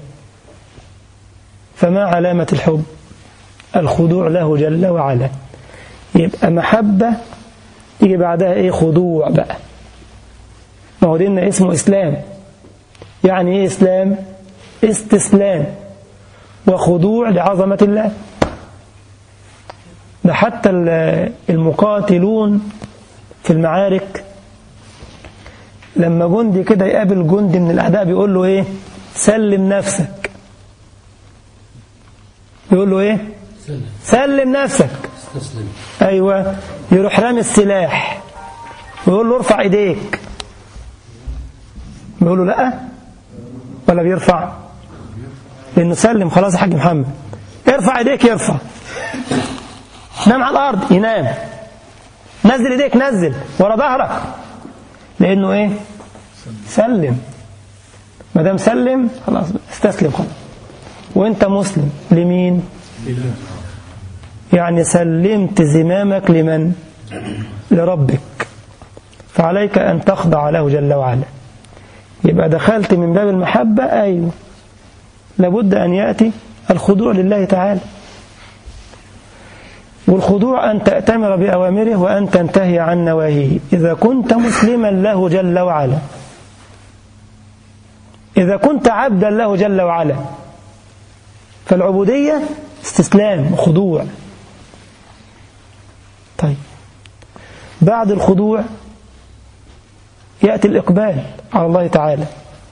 A: فما علامة الحب الخضوع له جل وعلا يبقى محبة يجي بعدها ايه خضوع بقى ما هو ديننا اسمه إسلام يعني ايه إسلام استسلام وخضوع لعظمة الله ده حتى المقاتلون في المعارك لما جندي كده يقابل جندي من الأعداء بيقول له إيه سلم نفسك بيقول له إيه
B: سلم
A: سلم نفسك
B: استسلم
A: أيوة يروح رامي السلاح ويقول له ارفع ايديك بيقول له لا ولا بيرفع لأنه سلم خلاص يا حاج محمد ارفع ايديك يرفع نام على الأرض ينام نزل ايديك نزل ورا ظهرك لأنه ايه سلم ما دام سلم خلاص استسلم خلاص وانت مسلم لمين يعني سلمت زمامك لمن لربك فعليك أن تخضع له جل وعلا يبقى دخلت من باب المحبة أيوة لابد أن يأتي الخضوع لله تعالى والخضوع أن تأتمر بأوامره وأن تنتهي عن نواهيه إذا كنت مسلما له جل وعلا إذا كنت عبدا له جل وعلا فالعبودية استسلام وخضوع طيب بعد الخضوع يأتي الإقبال على الله تعالى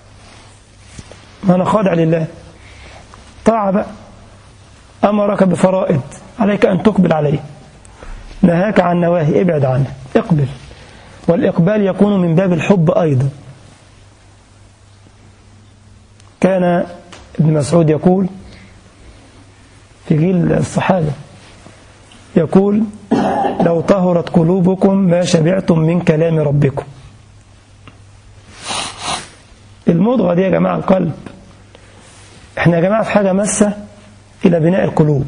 A: ما أنا خاضع لله طاعة بقى أمرك بفرائض عليك أن تقبل عليه نهاك عن نواهي ابعد عنه اقبل والإقبال يكون من باب الحب أيضا كان ابن مسعود يقول في جيل الصحابة يقول لو طهرت قلوبكم ما شبعتم من كلام ربكم المضغة دي يا جماعة القلب احنا يا جماعة في حاجة مسة إلى بناء القلوب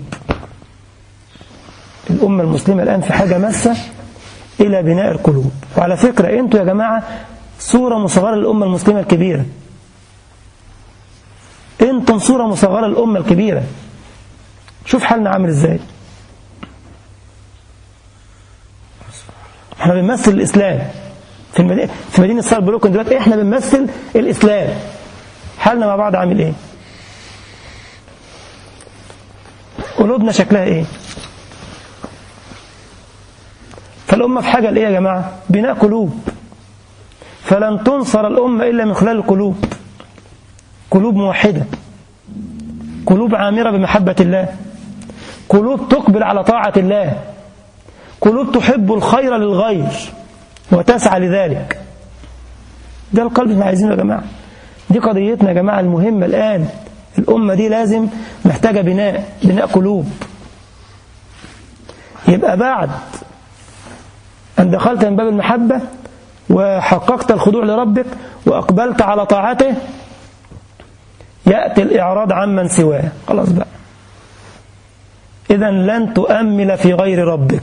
A: الأمة المسلمة الآن في حاجة مسة إلى بناء القلوب وعلى فكرة أنتوا يا جماعة صورة مصغرة للأمة المسلمة الكبيرة أنتم صورة مصغرة للأمة الكبيرة شوف حالنا عامل إزاي احنا بنمثل الإسلام في المدينة في مدينة صار بروكن دلوقتي احنا بنمثل الإسلام حالنا مع بعض عامل ايه قلوبنا شكلها ايه فالأمة في حاجة لإيه يا جماعة بناء قلوب فلن تنصر الأمة إلا من خلال القلوب قلوب موحدة قلوب عامرة بمحبة الله قلوب تقبل على طاعة الله قلوب تحب الخير للغير وتسعى لذلك ده القلب اللي عايزينه يا جماعة دي قضيتنا يا جماعة المهمة الآن الأمة دي لازم محتاجة بناء بناء قلوب يبقى بعد أن دخلت من باب المحبة وحققت الخضوع لربك وأقبلت على طاعته يأتي الإعراض عمن سواه خلاص بقى إذا لن تؤمل في غير ربك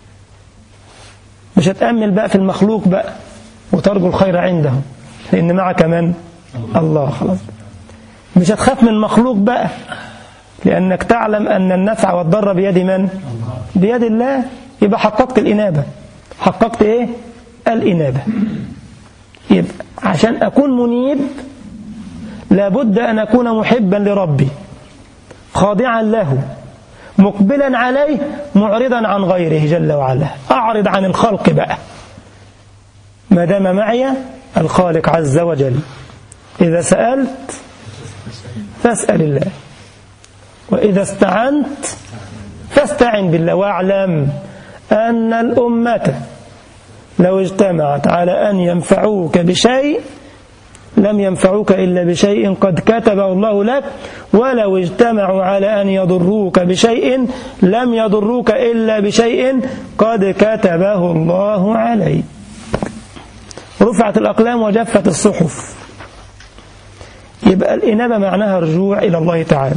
A: مش هتأمل بقى في المخلوق بقى وترجو الخير عنده لأن معك من الله خلاص مش هتخاف من المخلوق بقى لأنك تعلم أن النفع والضر بيد من بيد الله يبقى حققت الإنابة حققت إيه الإنابة يبقى عشان أكون منيب لابد أن أكون محبا لربي خاضعا له مقبلا عليه معرضا عن غيره جل وعلا أعرض عن الخلق بقى ما دام معي الخالق عز وجل إذا سألت فاسأل الله وإذا استعنت فاستعن بالله واعلم أن الأمة لو اجتمعت على أن ينفعوك بشيء لم ينفعوك إلا بشيء قد كتبه الله لك ولو اجتمعوا على أن يضروك بشيء لم يضروك إلا بشيء قد كتبه الله عليك رفعت الأقلام وجفت الصحف يبقى الإنابة معناها الرجوع إلى الله تعالى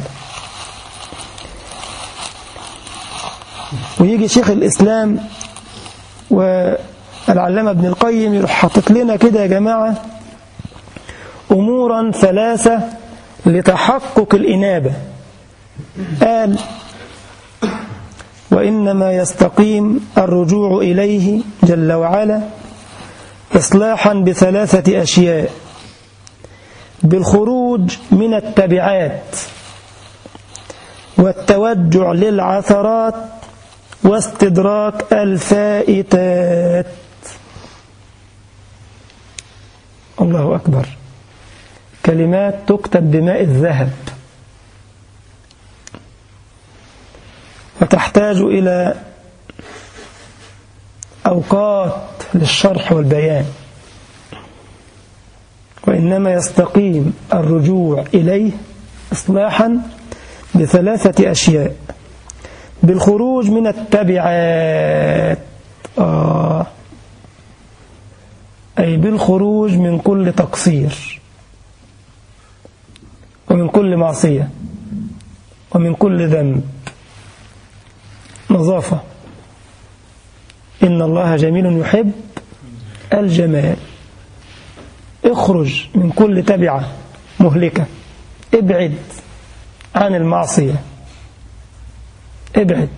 A: ويجي شيخ الإسلام والعلامة ابن القيم يروح حاطط لنا كده يا جماعة أمورا ثلاثة لتحقق الإنابة قال وإنما يستقيم الرجوع إليه جل وعلا إصلاحا بثلاثة أشياء بالخروج من التبعات والتوجع للعثرات واستدراك الفائتات الله أكبر كلمات تكتب بماء الذهب وتحتاج إلى أوقات للشرح والبيان وإنما يستقيم الرجوع إليه إصلاحا بثلاثة أشياء بالخروج من التبعات آه أي بالخروج من كل تقصير ومن كل معصية ومن كل ذنب نظافة إن الله جميل يحب الجمال اخرج من كل تبعة مهلكة ابعد عن المعصية ابعد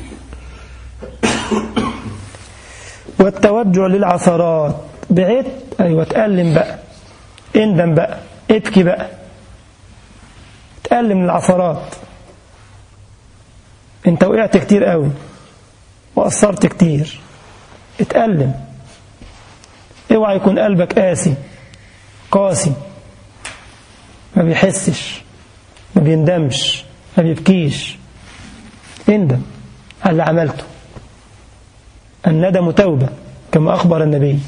A: والتوجع للعثرات بعد أيوة تألم بقى اندم بقى ابكي بقى تألم العثرات انت وقعت كتير قوي وقصرت كتير اتألم اوعى يكون قلبك قاسي قاسي ما بيحسش ما بيندمش ما بيبكيش اندم على اللي عملته الندم توبة كما أخبر النبي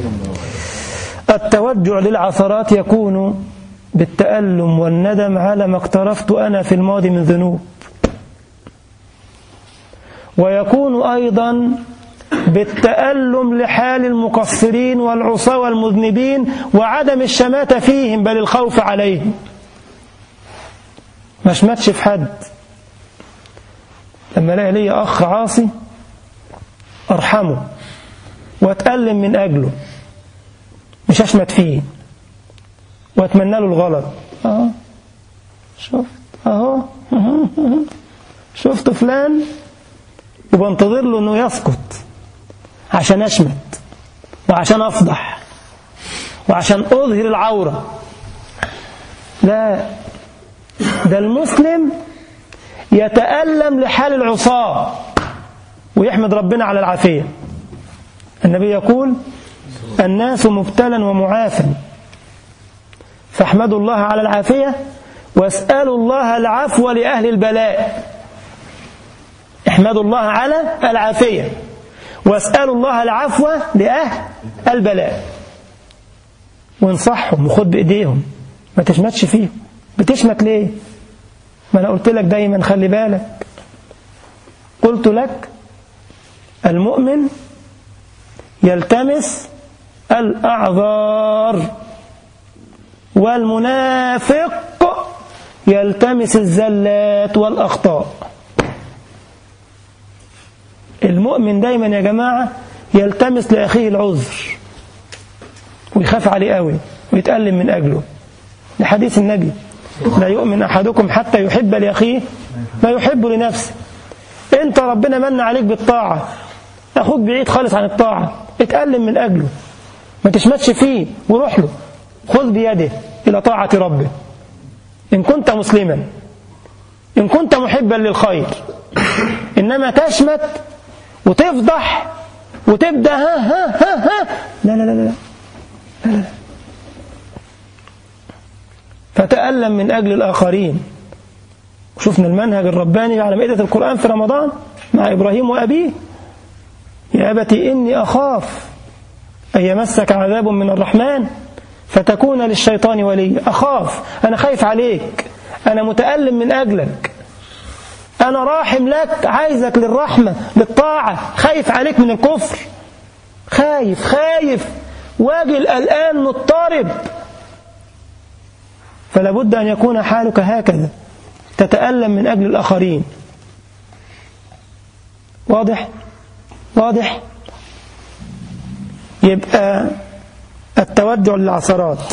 A: التوجع للعثرات يكون بالتألم والندم على ما اقترفت أنا في الماضي من ذنوب ويكون أيضا بالتألم لحال المقصرين والعصاة والمذنبين وعدم الشماتة فيهم بل الخوف عليهم ما شمتش في حد لما الاقي لي أخ عاصي أرحمه وأتألم من أجله مش أشمت فيه وأتمنى له الغلط أهو شفت أهو شفت فلان وبنتظر له أنه يسقط عشان أشمت وعشان أفضح وعشان أظهر العورة لا ده المسلم يتألم لحال العصاة ويحمد ربنا على العافية النبي يقول الناس مبتلا ومعافى فاحمدوا الله على العافية واسألوا الله العفو لأهل البلاء احمدوا الله على العافية واسألوا الله العفو لأهل البلاء وانصحهم وخد بإيديهم ما تشمتش فيهم بتشمت ليه ما أنا قلت لك دايما خلي بالك قلت لك المؤمن يلتمس الأعذار والمنافق يلتمس الزلات والأخطاء المؤمن دايما يا جماعة يلتمس لأخيه العذر ويخاف عليه قوي ويتألم من أجله لحديث النبي لا يؤمن أحدكم حتى يحب لأخيه ما يحب لنفسه انت ربنا من عليك بالطاعة أخوك بعيد خالص عن الطاعة اتألم من أجله ما تشمتش فيه وروح له خذ بيده إلى طاعة ربه إن كنت مسلما إن كنت محبا للخير إنما تشمت وتفضح وتبدأ ها ها ها ها لا لا لا لا لا لا فتألم من أجل الآخرين وشفنا المنهج الرباني على مائدة القرآن في رمضان مع إبراهيم وأبيه يا أبتي إني أخاف أن يمسك عذاب من الرحمن فتكون للشيطان ولي أخاف أنا خايف عليك أنا متألم من أجلك أنا راحم لك عايزك للرحمة للطاعة خايف عليك من الكفر خايف خايف واجل الآن مضطرب فلا بد أن يكون حالك هكذا تتألم من أجل الآخرين واضح واضح يبقى التودع للعثرات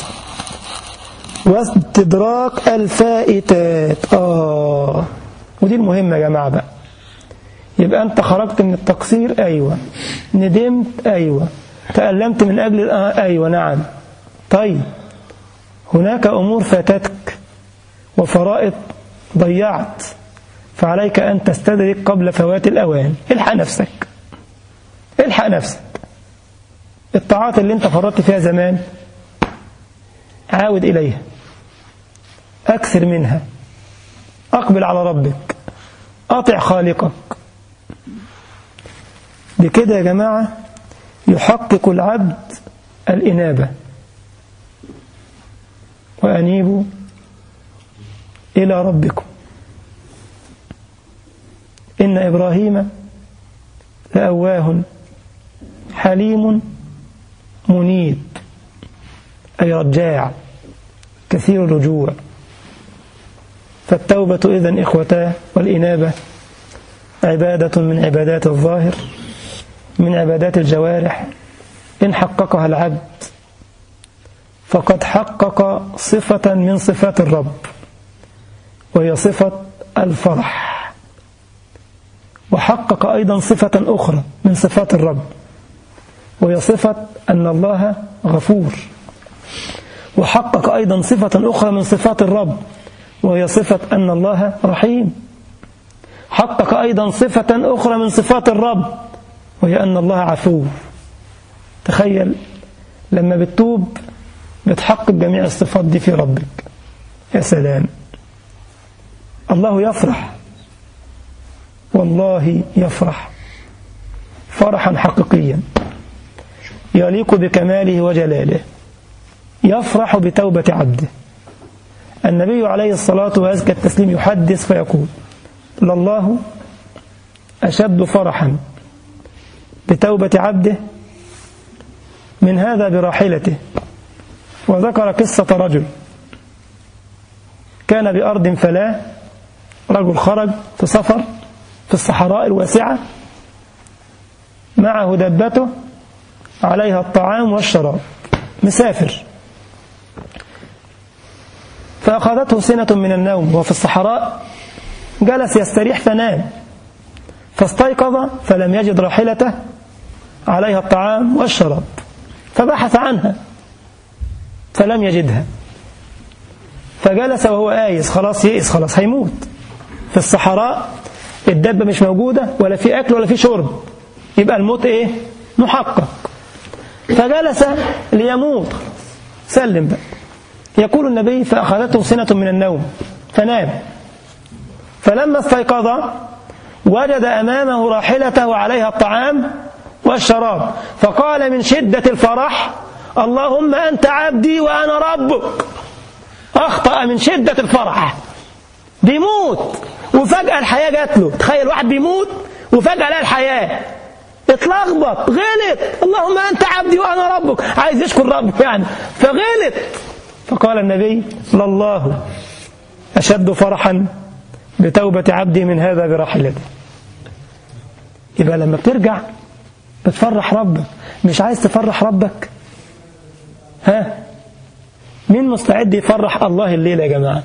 A: واستدراك الفائتات آه ودي المهمة يا جماعة بقى يبقى أنت خرجت من التقصير أيوة ندمت أيوة تألمت من أجل آه أيوة نعم طيب هناك أمور فاتتك وفرائض ضيعت فعليك أن تستدرك قبل فوات الأوان الحق نفسك الحق نفسك الطاعات اللي انت فرطت فيها زمان عاود إليها أكثر منها أقبل على ربك أطع خالقك بكده يا جماعة يحقق العبد الإنابة وأنيبوا إلى ربكم إن إبراهيم لأواه حليم منيب أي رجاع كثير الرجوع فالتوبة إذن إخوتاه والإنابة عبادة من عبادات الظاهر من عبادات الجوارح إن حققها العبد فقد حقق صفة من صفات الرب وهي صفة الفرح وحقق أيضا صفة أخرى من صفات الرب وهي صفة أن الله غفور وحقق أيضا صفة أخرى من صفات الرب وهي صفة أن الله رحيم حقق أيضا صفة أخرى من صفات الرب وهي أن الله عفو تخيل لما بتتوب بتحقق جميع الصفات دي في ربك يا سلام الله يفرح والله يفرح فرحا حقيقيا يليق بكماله وجلاله يفرح بتوبة عبده النبي عليه الصلاة وأزكى التسليم يحدث فيقول لله أشد فرحا بتوبة عبده من هذا براحلته وذكر قصة رجل كان بأرض فلا رجل خرج في سفر في الصحراء الواسعة معه دبته عليها الطعام والشراب مسافر فأخذته سنة من النوم وهو في الصحراء جلس يستريح فنام فاستيقظ فلم يجد راحلته عليها الطعام والشراب فبحث عنها فلم يجدها فجلس وهو آيس خلاص يئس خلاص هيموت في الصحراء الدبة مش موجودة ولا في أكل ولا في شرب يبقى الموت إيه محقق فجلس ليموت سلم بقى يقول النبي فأخذته سنة من النوم فنام فلما استيقظ وجد أمامه راحلته وعليها الطعام والشراب فقال من شدة الفرح اللهم أنت عبدي وأنا ربك أخطأ من شدة الفرح بيموت وفجأة الحياة جات له تخيل واحد بيموت وفجأة لقى الحياة اتلخبط غلط اللهم أنت عبدي وأنا ربك عايز يشكر ربه يعني فغلط فقال النبي لله أشد فرحا بتوبة عبدي من هذا براحلته يبقى لما بترجع بتفرح ربك مش عايز تفرح ربك ها مين مستعد يفرح الله الليلة يا جماعة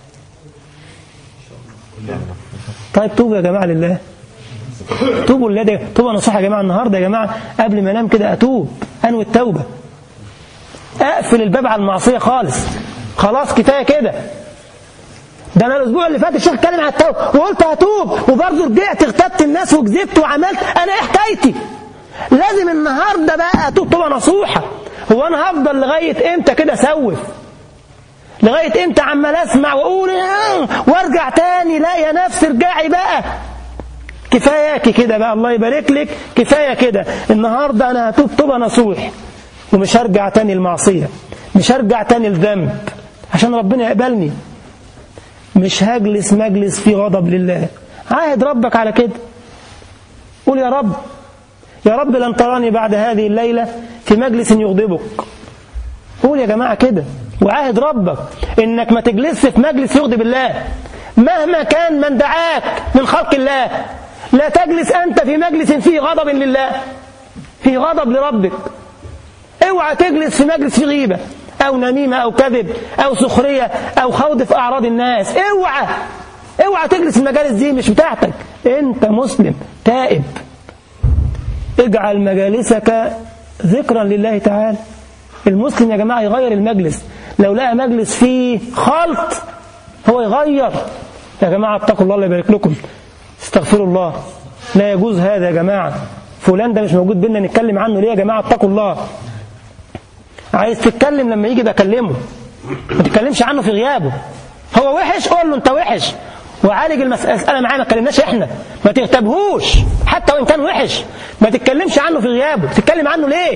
A: طيب توبوا يا جماعة لله توبوا لله ده توبوا نصيحة يا جماعة النهاردة يا جماعة قبل ما انام كده أتوب أنوي التوبة أقفل الباب على المعصية خالص خلاص كفاية كده ده انا الاسبوع اللي فات الشيخ اتكلم على التوبه وقلت هتوب وبرضه رجعت اغتبت الناس وكذبت وعملت انا ايه حكايتي لازم النهارده بقى اتوب توبه نصوحه هو انا هفضل لغايه امتى كده اسوف لغايه امتى عمال اسمع واقول اه وارجع تاني لا يا نفس ارجعي بقى كفاياكي كده بقى الله يبارك لك كفايه كده النهارده انا هتوب توبه نصوح ومش هرجع تاني المعصيه مش هرجع تاني الذنب عشان ربنا يقبلني مش هجلس مجلس فيه غضب لله عاهد ربك على كده قول يا رب يا رب لن تراني بعد هذه الليلة في مجلس يغضبك قول يا جماعة كده وعاهد ربك انك ما تجلسش في مجلس يغضب الله مهما كان من دعاك من خلق الله لا تجلس أنت في مجلس فيه غضب لله فيه غضب لربك اوعى تجلس في مجلس فيه غيبة أو نميمة أو كذب أو سخرية أو خوض في أعراض الناس اوعى اوعى تجلس المجالس دي مش بتاعتك انت مسلم تائب اجعل مجالسك ذكرا لله تعالى المسلم يا جماعة يغير المجلس لو لقى مجلس فيه خلط هو يغير يا جماعة اتقوا الله الله يبارك لكم استغفروا الله لا يجوز هذا يا جماعة فلان ده مش موجود بينا نتكلم عنه ليه يا جماعة اتقوا الله عايز تتكلم لما يجي بكلمه ما تتكلمش عنه في غيابه هو وحش قول له انت وحش وعالج المسألة معاه ما تكلمناش احنا ما تغتابهوش حتى وان كان وحش ما تتكلمش عنه في غيابه تتكلم عنه ليه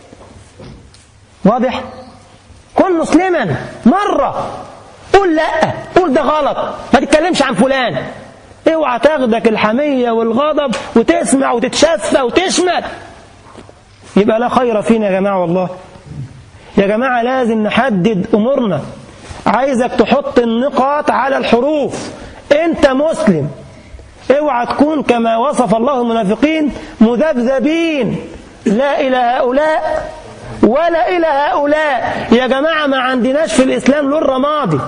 A: واضح كن مسلما مرة قول لا قول ده غلط ما تتكلمش عن فلان اوعى تاخدك الحمية والغضب وتسمع وتتشفى وتشمت يبقى لا خير فينا يا جماعة والله يا جماعة لازم نحدد أمورنا عايزك تحط النقاط على الحروف انت مسلم اوعى تكون كما وصف الله المنافقين مذبذبين لا إلى هؤلاء ولا إلى هؤلاء يا جماعة ما عندناش في الإسلام له الرمادي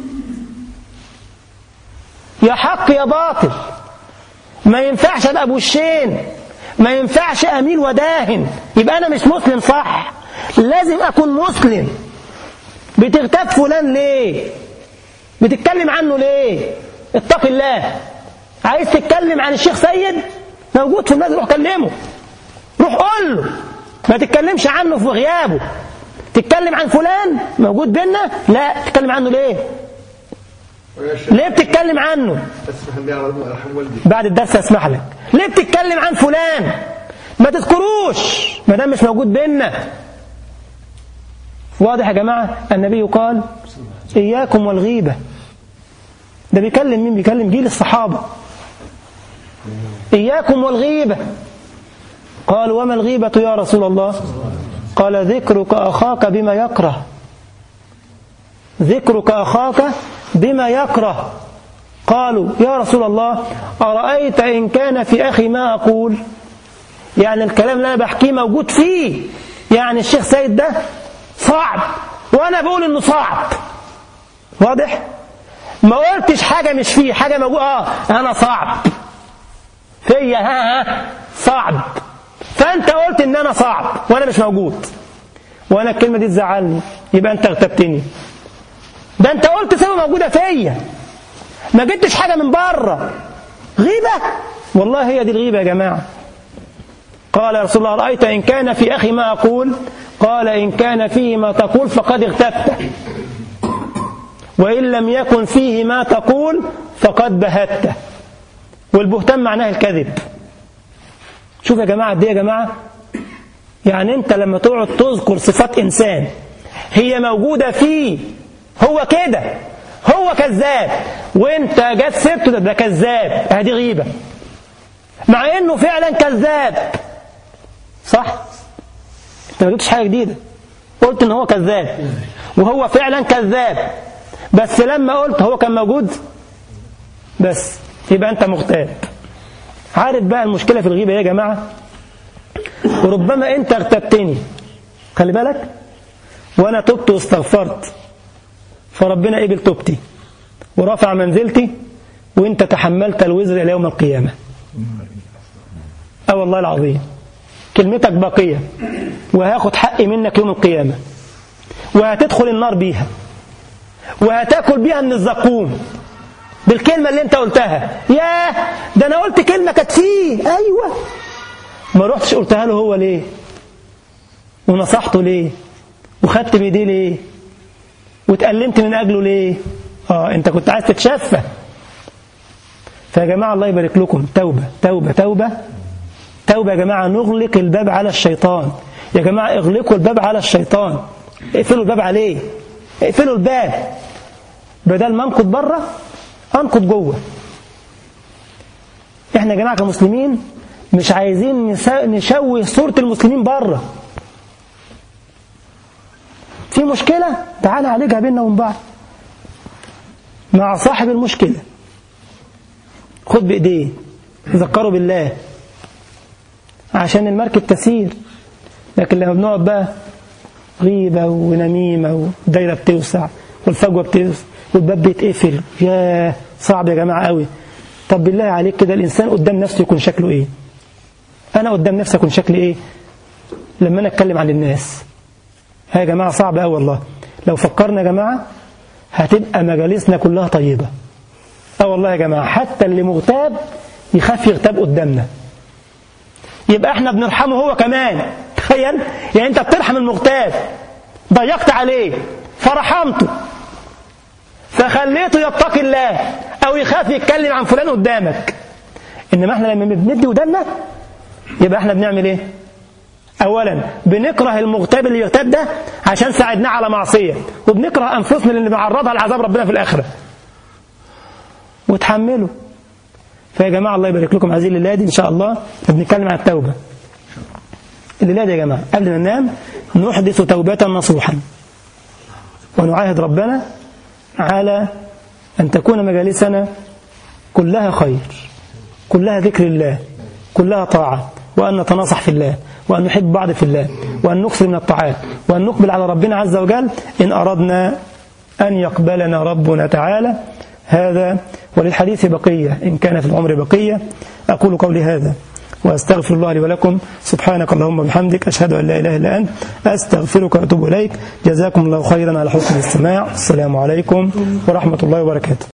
A: يا حق يا باطل ما ينفعش ابقى ابو الشين ما ينفعش اميل وداهن يبقى انا مش مسلم صح لازم اكون مسلم بتغتاب فلان ليه بتتكلم عنه ليه اتق الله عايز تتكلم عن الشيخ سيد موجود في الناس روح كلمه روح قول له ما تتكلمش عنه في غيابه تتكلم عن فلان موجود بينا لا تتكلم عنه ليه ليه بتتكلم عنه بعد الدرس اسمح لك ليه بتتكلم عن فلان ما تذكروش ما دام مش موجود بينا واضح يا جماعة النبي قال إياكم والغيبة ده بيكلم مين بيكلم جيل الصحابة إياكم والغيبة قال وما الغيبة يا رسول الله قال ذكرك أخاك بما يكره ذكرك أخاك بما يكره قالوا يا رسول الله أرأيت إن كان في أخي ما أقول يعني الكلام اللي أنا بحكيه موجود فيه يعني الشيخ سيد ده صعب وأنا بقول إنه صعب واضح ما قلتش حاجة مش فيه حاجة موجود آه أنا صعب فيا ها ها صعب فأنت قلت إن أنا صعب وأنا مش موجود وأنا الكلمة دي تزعلني يبقى أنت اغتبتني ده أنت قلت سبب موجودة فيا ما جبتش حاجة من بره غيبة والله هي دي الغيبة يا جماعة قال يا رسول الله رأيت إن كان في أخي ما أقول قال إن كان فيه ما تقول فقد اغتبت وإن لم يكن فيه ما تقول فقد بهت والبهتان معناه الكذب شوف يا جماعة دي يا جماعة يعني أنت لما تقعد تذكر صفات إنسان هي موجودة فيه هو كده هو كذاب وانت جت سبته ده, ده كذاب هذه غيبة مع انه فعلا كذاب صح انت ما جبتش حاجة جديدة قلت ان هو كذاب وهو فعلا كذاب بس لما قلت هو كان موجود بس يبقى انت مغتاب عارف بقى المشكلة في الغيبة يا جماعة وربما انت اغتبتني خلي بالك وانا تبت واستغفرت فربنا قبل توبتي ورفع منزلتي وانت تحملت الوزر الى يوم القيامة اه والله العظيم كلمتك باقية وهاخد حقي منك يوم القيامة وهتدخل النار بيها وهتاكل بيها من الزقوم بالكلمة اللي انت قلتها ياه ده انا قلت كلمة كانت فيه ايوه ما رحتش قلتها له هو ليه ونصحته ليه وخدت بايديه ليه واتألمت من أجله ليه آه أنت كنت عايز تتشفى فيا جماعة الله يبارك لكم توبة توبة توبة توبة يا جماعة نغلق الباب على الشيطان يا جماعة اغلقوا الباب على الشيطان اقفلوا الباب عليه اقفلوا الباب بدل ما انقض بره انقض جوه احنا يا جماعة كمسلمين مش عايزين نشوه صورة المسلمين بره في مشكلة تعالى عالجها بيننا وبين بعض مع صاحب المشكلة خد بإيديه ذكروا بالله عشان المركب تسير لكن لما بنقعد بقى غيبة ونميمة والدايرة بتوسع والفجوة بتوسع والباب بيتقفل يا صعب يا جماعة قوي طب بالله عليك كده الإنسان قدام نفسه يكون شكله إيه أنا قدام نفسي أكون شكلي إيه لما أنا أتكلم عن الناس يا جماعة صعب أوي والله لو فكرنا يا جماعة هتبقى مجالسنا كلها طيبة اه والله يا جماعة حتى اللي مغتاب يخاف يغتاب قدامنا يبقى احنا بنرحمه هو كمان تخيل يعني انت بترحم المغتاب ضيقت عليه فرحمته فخليته يتقي الله او يخاف يتكلم عن فلان قدامك انما احنا لما بندي ودنا يبقى احنا بنعمل ايه اولا بنكره المغتاب اللي يغتاب ده عشان ساعدناه على معصيه وبنكره انفسنا اللي بنعرضها لعذاب ربنا في الاخره وتحملوا فيا جماعه الله يبارك لكم هذه الليله دي ان شاء الله بنتكلم عن التوبه الليله دي يا جماعه قبل ما ننام نحدث توبه نصوحا ونعاهد ربنا على ان تكون مجالسنا كلها خير كلها ذكر الله كلها طاعه وان نتناصح في الله وأن نحب بعض في الله وأن نكثر من الطاعات وأن نقبل على ربنا عز وجل إن أردنا أن يقبلنا ربنا تعالى هذا وللحديث بقية إن كان في العمر بقية أقول قولي هذا وأستغفر الله لي ولكم سبحانك اللهم وبحمدك أشهد أن لا إله إلا أنت أستغفرك وأتوب إليك جزاكم الله خيرا على حسن الاستماع السلام عليكم ورحمة الله وبركاته